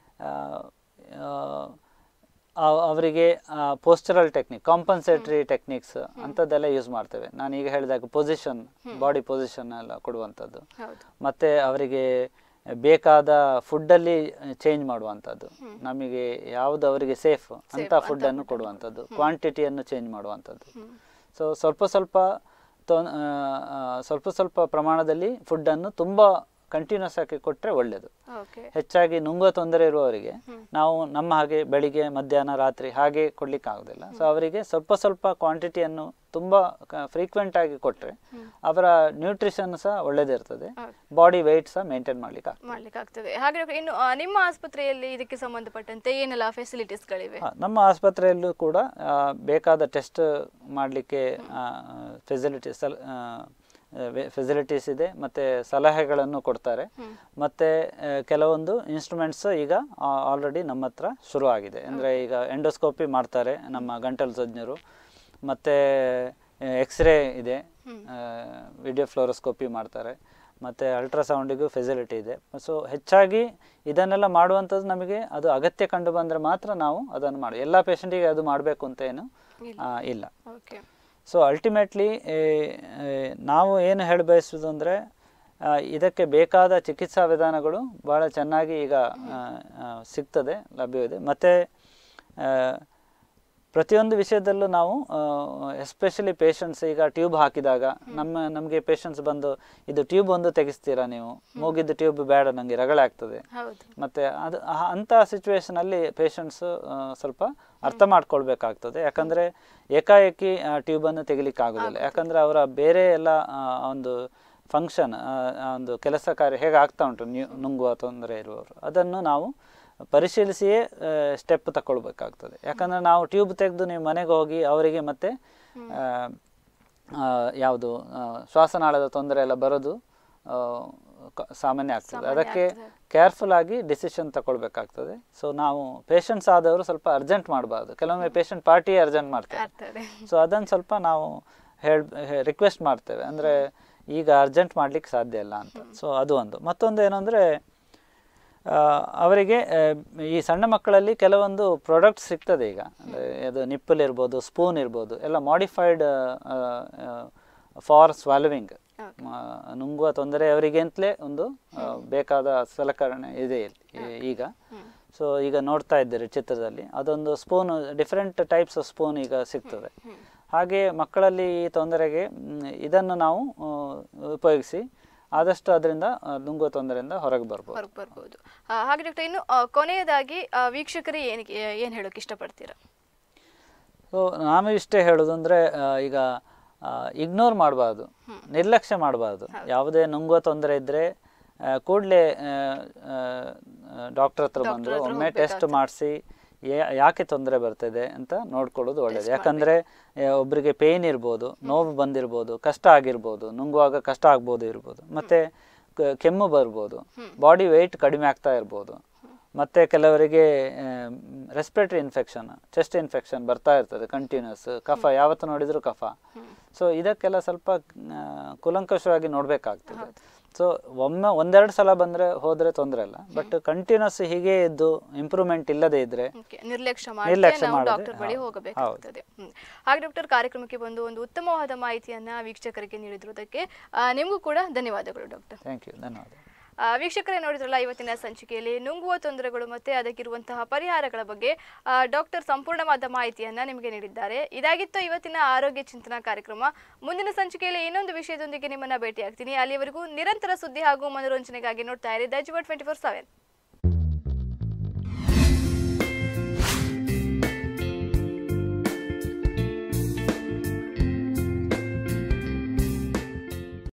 ಅವರಿಗೆ ಪೋಸ್ಚರಲ್ ಟೆಕ್ನಿಕ್ ಕಾಂಪನ್ಸೇಟರಿ ಟೆಕ್ನಿಕ್ಸ್ ಅಂಥದ್ದೆಲ್ಲ ಯೂಸ್ ಮಾಡ್ತೇವೆ ನಾನು ಈಗ ಹೇಳಿದಾಗ ಪೊಸಿಷನ್ ಬಾಡಿ ಪೊಸಿಷನ್ ಎಲ್ಲ ಕೊಡುವಂಥದ್ದು ಹೌದು ಮತ್ತು ಅವರಿಗೆ ಬೇಕಾದ ಫುಡ್ಡಲ್ಲಿ ಚೇಂಜ್ ಮಾಡುವಂಥದ್ದು ನಮಗೆ ಯಾವುದು ಅವರಿಗೆ ಸೇಫ್ ಅಂತ ಫುಡ್ಡನ್ನು ಕೊಡುವಂಥದ್ದು ಕ್ವಾಂಟಿಟಿಯನ್ನು ಚೇಂಜ್ ಮಾಡುವಂಥದ್ದು ಸೊ ಸ್ವಲ್ಪ ಸ್ವಲ್ಪ ತೊ- ಆ, ಆ, ಸ್ವಲ್ಪ ಸ್ವಲ್ಪ ಪ್ರಮಾಣದಲ್ಲಿ ಫುಡ್ಡನ್ನು ತುಂಬ ಕಂಟಿನ್ಯೂಸ್ ಆಗಿ ಕೊಟ್ಟರೆ ಒಳ್ಳೆಯದು ಓಕೆ ಹೆಚ್ಚಾಗಿ ನುಂಗುವ ತೊಂದರೆ ಇರುವವರಿಗೆ ನಾವು ನಮ್ಮ ಹಾಗೆ ಬೆಳಿಗ್ಗೆ ಮಧ್ಯಾಹ್ನ ರಾತ್ರಿ ಹಾಗೆ ಕೊಡ್ಲಿಕ್ಕೆ ಆಗೋದಿಲ್ಲ ಸೊ ಅವರಿಗೆ ಸ್ವಲ್ಪ ಸ್ವಲ್ಪ ಕ್ವಾಂಟಿಟಿಯನ್ನು ತುಂಬ ಫ್ರೀಕ್ವೆಂಟ್ ಆಗಿ ಕೊಟ್ಟರೆ ಅವರ ನ್ಯೂಟ್ರಿಷನ್ ಸಹ ಒಳ್ಳೆದಿರ್ತದೆ ಬಾಡಿ ವೆಯ್ಟ್ ಸಹ ಮೇಂಟೈನ್ ಮಾಡ್ಲಿಕ್ಕೆ ಆಗ್ತದೆ ಮಾಡ್ಲಿಕ್ಕೆ ಆಗ್ತದೆ ಹಾಗೆ ಡಾಕ್ಟರ್, ಇನ್ನು ಆ, ನಿಮ್ಮ ಆಸ್ಪತ್ರೆಯಲ್ಲಿ ಇದಕ್ಕೆ ಸಂಬಂಧಪಟ್ಟಂತೆ ಏನೆಲ್ಲ ಫೆಸಿಲಿಟೀಸ್ಗಳಿವೆ ಹಾ, ನಮ್ಮ ಆಸ್ಪತ್ರೆಯಲ್ಲೂ ಕೂಡ ಆ, ಬೇಕಾದ ಟೆಸ್ಟ್ ಮಾಡಲಿಕ್ಕೆ ಫೆಸಿಲಿಟೀಸ್ ಫೆಸಿಲಿಟೀಸ್ ಇದೆ ಮತ್ತು ಸಲಹೆಗಳನ್ನು ಕೊಡ್ತಾರೆ ಮತ್ತು ಕೆಲವೊಂದು ಇನ್ಸ್ಟ್ರೂಮೆಂಟ್ಸ್ ಈಗ ಆಲ್ರೆಡಿ ನಮ್ಮ ಹತ್ರ ಶುರು ಆಗಿದೆ ಅಂದರೆ ಈಗ ಎಂಡೋಸ್ಕೋಪಿ ಮಾಡ್ತಾರೆ ನಮ್ಮ ಗಂಟಲು ತಜ್ಞರು ಮತ್ತು ಎಕ್ಸ್ರೇ ಇದೆ ವಿಡಿಯೋ ಫ್ಲೋರೋಸ್ಕೋಪಿ ಮಾಡ್ತಾರೆ ಮತ್ತು ಅಲ್ಟ್ರಾಸೌಂಡಿಗೂ ಫೆಸಿಲಿಟಿ ಇದೆ ಸೊ ಹೆಚ್ಚಾಗಿ ಇದನ್ನೆಲ್ಲ ಮಾಡುವಂಥದ್ದು ನಮಗೆ ಅದು ಅಗತ್ಯ ಕಂಡು ಬಂದರೆ ಮಾತ್ರ ನಾವು ಅದನ್ನು ಮಾಡಿ ಎಲ್ಲ ಪೇಷಂಟಿಗೆ ಅದು ಮಾಡಬೇಕು ಅಂತ ಏನು ಆ, ಇಲ್ಲ ಓಕೆ ಸೊ ಅಲ್ಟಿಮೇಟ್ಲಿ ನಾವು ಏನು ಹೇಳ ಬಯಸೋದು ಅಂದರೆ ಇದಕ್ಕೆ ಬೇಕಾದ ಚಿಕಿತ್ಸಾ ವಿಧಾನಗಳು ಭಾಳ ಚೆನ್ನಾಗಿ ಈಗ ಆ, ಆ, ಸಿಗ್ತದೆ ಲಭ್ಯವಿದೆ ಮತ್ತು ಪ್ರತಿಯೊಂದು ವಿಷಯದಲ್ಲೂ ನಾವು ಎಸ್ಪೆಷಲಿ ಪೇಷಂಟ್ಸ್ ಈಗ ಟ್ಯೂಬ್ ಹಾಕಿದಾಗ ನಮ್ಮ ನಮಗೆ ಪೇಷಂಟ್ಸ್ ಬಂದು ಇದು ಟ್ಯೂಬ್ ಒಂದು ತೆಗಿಸ್ತೀರಾ ನೀವು ಮೂಗಿದ್ದು ಟ್ಯೂಬ್ ಬೇಡ ನನಗೆ ರಗಳೆ ಆಗ್ತದೆ ಹೌದು ಮತ್ತೆ ಅದು ಆ- ಅಂಥ ಸಿಚುವೇಶನ್ ಅಲ್ಲಿ ಪೇಷಂಟ್ಸ್ ಸ್ವಲ್ಪ ಅರ್ಥ ಮಾಡ್ಕೊಳ್ಬೇಕಾಗ್ತದೆ ಯಾಕಂದ್ರೆ ಏಕಾಏಕಿ ಟ್ಯೂಬನ್ನು ತೆಗಿಲಿಕ್ಕೆ ಆಗೋದಿಲ್ಲ ಯಾಕಂದ್ರೆ ಅವರ ಬೇರೆ ಎಲ್ಲ ಆ, ಒಂದು ಫಂಕ್ಷನ್ ಒಂದು ಕೆಲಸ ಕಾರ್ಯ ಹೇಗೆ ಆಗ್ತಾ ಉಂಟು ನ್ಯೂ- ನುಂಗುವ ತೊಂದರೆ ಇರುವವರು ಅದನ್ನು ನಾವು ಪರಿಶೀಲಿಸಿಯೇ ಸ್ಟೆಪ್ ತಗೊಳ್ಬೇಕಾಗ್ತದೆ ಯಾಕಂದ್ರೆ ನಾವು ಟ್ಯೂಬ್ ತೆಗೆದು ನೀವು ಮನೆಗೆ ಹೋಗಿ ಅವರಿಗೆ ಮತ್ತೆ ಆ, ಆ, ಯಾವುದು ಆ, ಶ್ವಾಸನಾಳದ ತೊಂದರೆ ಎಲ್ಲ ಬರೋದು ಆ, ಕ- ಸಾಮಾನ್ಯ ಆಗ್ತದೆ ಅದಕ್ಕೆ ಕೇರ್ಫುಲ್ ಆಗಿ ಡಿಸಿಷನ್ ತಗೊಳ್ಬೇಕಾಗ್ತದೆ ಸೊ ನಾವು ಪೇಷಂಟ್ಸ್ ಆದವರು ಸ್ವಲ್ಪ ಅರ್ಜೆಂಟ್ ಮಾಡಬಾರ್ದು ಕೆಲವೊಮ್ಮೆ ಪೇಷಂಟ್ ಪಾರ್ಟಿ ಅರ್ಜೆಂಟ್ ಮಾಡ್ತಾರೆ ಆಗ್ತದೆ ಸೊ ಅದನ್ನು ಸ್ವಲ್ಪ ನಾವು ಹೇಳ್ ರಿಕ್ವೆಸ್ಟ್ ಮಾಡ್ತೇವೆ ಅಂದರೆ ಈಗ ಅರ್ಜೆಂಟ್ ಮಾಡ್ಲಿಕ್ಕೆ ಸಾಧ್ಯ ಇಲ್ಲ ಅಂತ ಸೊ ಅದು ಒಂದು ಮತ್ತೊಂದು ಏನಂದರೆ ಅವರಿಗೆ ಆ, ಈ ಸಣ್ಣ ಮಕ್ಕಳಲ್ಲಿ ಕೆಲವೊಂದು ಪ್ರಾಡಕ್ಟ್ಸ್ ಸಿಗ್ತದೆ ಈಗ ಅಂದರೆ ಅದು ನಿಪ್ಪಲ್ ಇರ್ಬೋದು ಸ್ಪೂನ್ ಇರ್ಬೋದು ಎಲ್ಲ ಮಾಡಿಫೈಡ್ ಫಾರ್ ಸ್ವಾಲ್ವಿಂಗ್ ನುಂಗುವ ತೊಂದರೆ ಅವರಿಗೆ ಅಂತಲೇ ಒಂದು ಆ, ಬೇಕಾದ ಸಲಕರಣೆ ಇದೆ ಇಲ್ಲಿ ಈಗ ಸೊ ಈಗ ನೋಡ್ತಾ ಇದ್ದೀರಿ ಚಿತ್ರದಲ್ಲಿ ಅದೊಂದು spoon different types of spoon ಈಗ ಸಿಗ್ತದೆ ಹಾಗೆ ಮಕ್ಕಳಲ್ಲಿ ಈ ತೊಂದರೆಗೆ ಮ್, ಇದನ್ನು ನಾವು ಆ, ಉಪಯೋಗಿಸಿ ಆದಷ್ಟು ಅದರಿಂದ ಆ, ನುಂಗುವ ತೊಂದರೆಯಿಂದ ಹೊರಗೆ ಬರ್ಬೋದು ಹೊರಗೆ ಬರ್ಬೋದು ಆ, ಹಾಗೆ ಡಾಕ್ಟರ್ ಇನ್ನು ಆ, ಕೊನೆಯದಾಗಿ ಆ, ವೀಕ್ಷಕರಿಗೆ ಏನಿಗೆ ಏನು ಹೇಳೋಕೆ ಇಷ್ಟಪಡ್ತೀರಾ ಸೊ ನಾನು ಇಷ್ಟೇ ಹೇಳೋದು ಅಂದರೆ ಈಗ ಇಗ್ನೋರ್ ಮಾಡಬಾರ್ದು ನಿರ್ಲಕ್ಷ್ಯ ಮಾಡಬಾರ್ದು ಯಾವುದೇ ನುಂಗುವ ತೊಂದರೆ ಇದ್ದರೆ ಕೂಡಲೇ ಡಾಕ್ಟರ್ ಹತ್ರ ಬಂದು ಒಮ್ಮೆ ಟೆಸ್ಟ್ ಮಾಡಿಸಿ ಯಾಕೆ ತೊಂದರೆ ಬರ್ತದೆ ಅಂತ ನೋಡ್ಕೊಳ್ಳೋದು ಒಳ್ಳೆಯದು ಯಾಕಂದರೆ ಒಬ್ಬರಿಗೆ ಪೇಯ್ನ್ ಇರ್ಬೋದು ನೋವು ಬಂದಿರ್ಬೋದು ಕಷ್ಟ ಆಗಿರ್ಬೋದು ನುಂಗುವಾಗ ಕಷ್ಟ ಆಗ್ಬೋದು ಇರ್ಬೋದು ಮತ್ತು ಕೆಮ್ಮು ಬರ್ಬೋದು ಬಾಡಿ ವೆಯ್ಟ್ ಕಡಿಮೆ ಆಗ್ತಾ ಇರ್ಬೋದು ಮತ್ತು ಕೆಲವರಿಗೆ ರೆಸ್ಪಿರೇಟರಿ ಇನ್ಫೆಕ್ಷನ್ ಚೆಸ್ಟ್ ಇನ್ಫೆಕ್ಷನ್ ಬರ್ತಾ ಇರ್ತದೆ ಕಂಟಿನ್ಯೂಸ್ ಕಫ ಯಾವತ್ತು ನೋಡಿದರೂ ಕಫ ಸೊ ಇದಕ್ಕೆಲ್ಲ ಸ್ವಲ್ಪ ಆ, ಕೂಲಂಕಷವಾಗಿ ನೋಡಬೇಕಾಗ್ತದೆ ಸೊ ಒಮ್ಮೆ ಒಂದೆರಡು ಸಲ ಬಂದರೆ ಹೋದರೆ ತೊಂದರೆ ಇಲ್ಲ ಬಟ್ ಕಂಟಿನ್ಯೂಸ್ ಹೀಗೆ ಇದ್ದು ಇಂಪ್ರೂವ್ಮೆಂಟ್ ಇಲ್ಲದೇ ಇದ್ದರೆ Okay, ನಿರ್ಲಕ್ಷ್ಯ ನಿರ್ಲಕ್ಷ್ಯ ಮಾಡಿ ನಾವು ಮಾಡದೆ, ಡಾಕ್ಟರ್ ಬಳಿ ಹೌದು, ಹೋಗಬೇಕಾಗ್ತದೆ ಹ್ಮ್. ಹಾಗೆ ಡಾಕ್ಟರ್ ಕಾರ್ಯಕ್ರಮಕ್ಕೆ ಬಂದು ಒಂದು ಉತ್ತಮವಾದ ಮಾಹಿತಿಯನ್ನ ವೀಕ್ಷಕರಿಗೆ ನೀಡಿರುವುದಕ್ಕೆ ಆ, ನಿಮಗೂ ಕೂಡ ಧನ್ಯವಾದಗಳು ಡಾಕ್ಟರ್ ಥ್ಯಾಂಕ್ ಯು ಧನ್ಯವಾದ ಆ, ವೀಕ್ಷಕರೇ ನೋಡಿದ್ರಲ್ಲ ಇವತ್ತಿನ ಸಂಚಿಕೆಯಲ್ಲಿ ನುಂಗುವ ತೊಂದರೆಗಳು ಮತ್ತೆ ಅದಕ್ಕಿರುವಂತಹ ಪರಿಹಾರಗಳ ಬಗ್ಗೆ ಆ, ಡಾಕ್ಟರ್ ಸಂಪೂರ್ಣವಾದ ಮಾಹಿತಿಯನ್ನ ನಿಮಗೆ ನೀಡಿದ್ದಾರೆ ಇದಾಗಿತ್ತು ಇವತ್ತಿನ ಆರೋಗ್ಯ ಚಿಂತನಾ ಕಾರ್ಯಕ್ರಮ ಮುಂದಿನ ಸಂಚಿಕೆಯಲ್ಲಿ ಇನ್ನೊಂದು ವಿಷಯದೊಂದಿಗೆ ನಿಮ್ಮನ್ನ ಭೇಟಿಯಾಗ್ತೀನಿ ಅಲ್ಲಿವರೆಗೂ ನಿರಂತರ ಸುದ್ದಿ ಹಾಗೂ ಮನೋರಂಜನೆಗಾಗಿ ನೋಡ್ತಾ ಇರಿ ದಜ್ವರ್ ಟ್ವೆಂಟಿ ಫೋರ್ ಸೆವೆನ್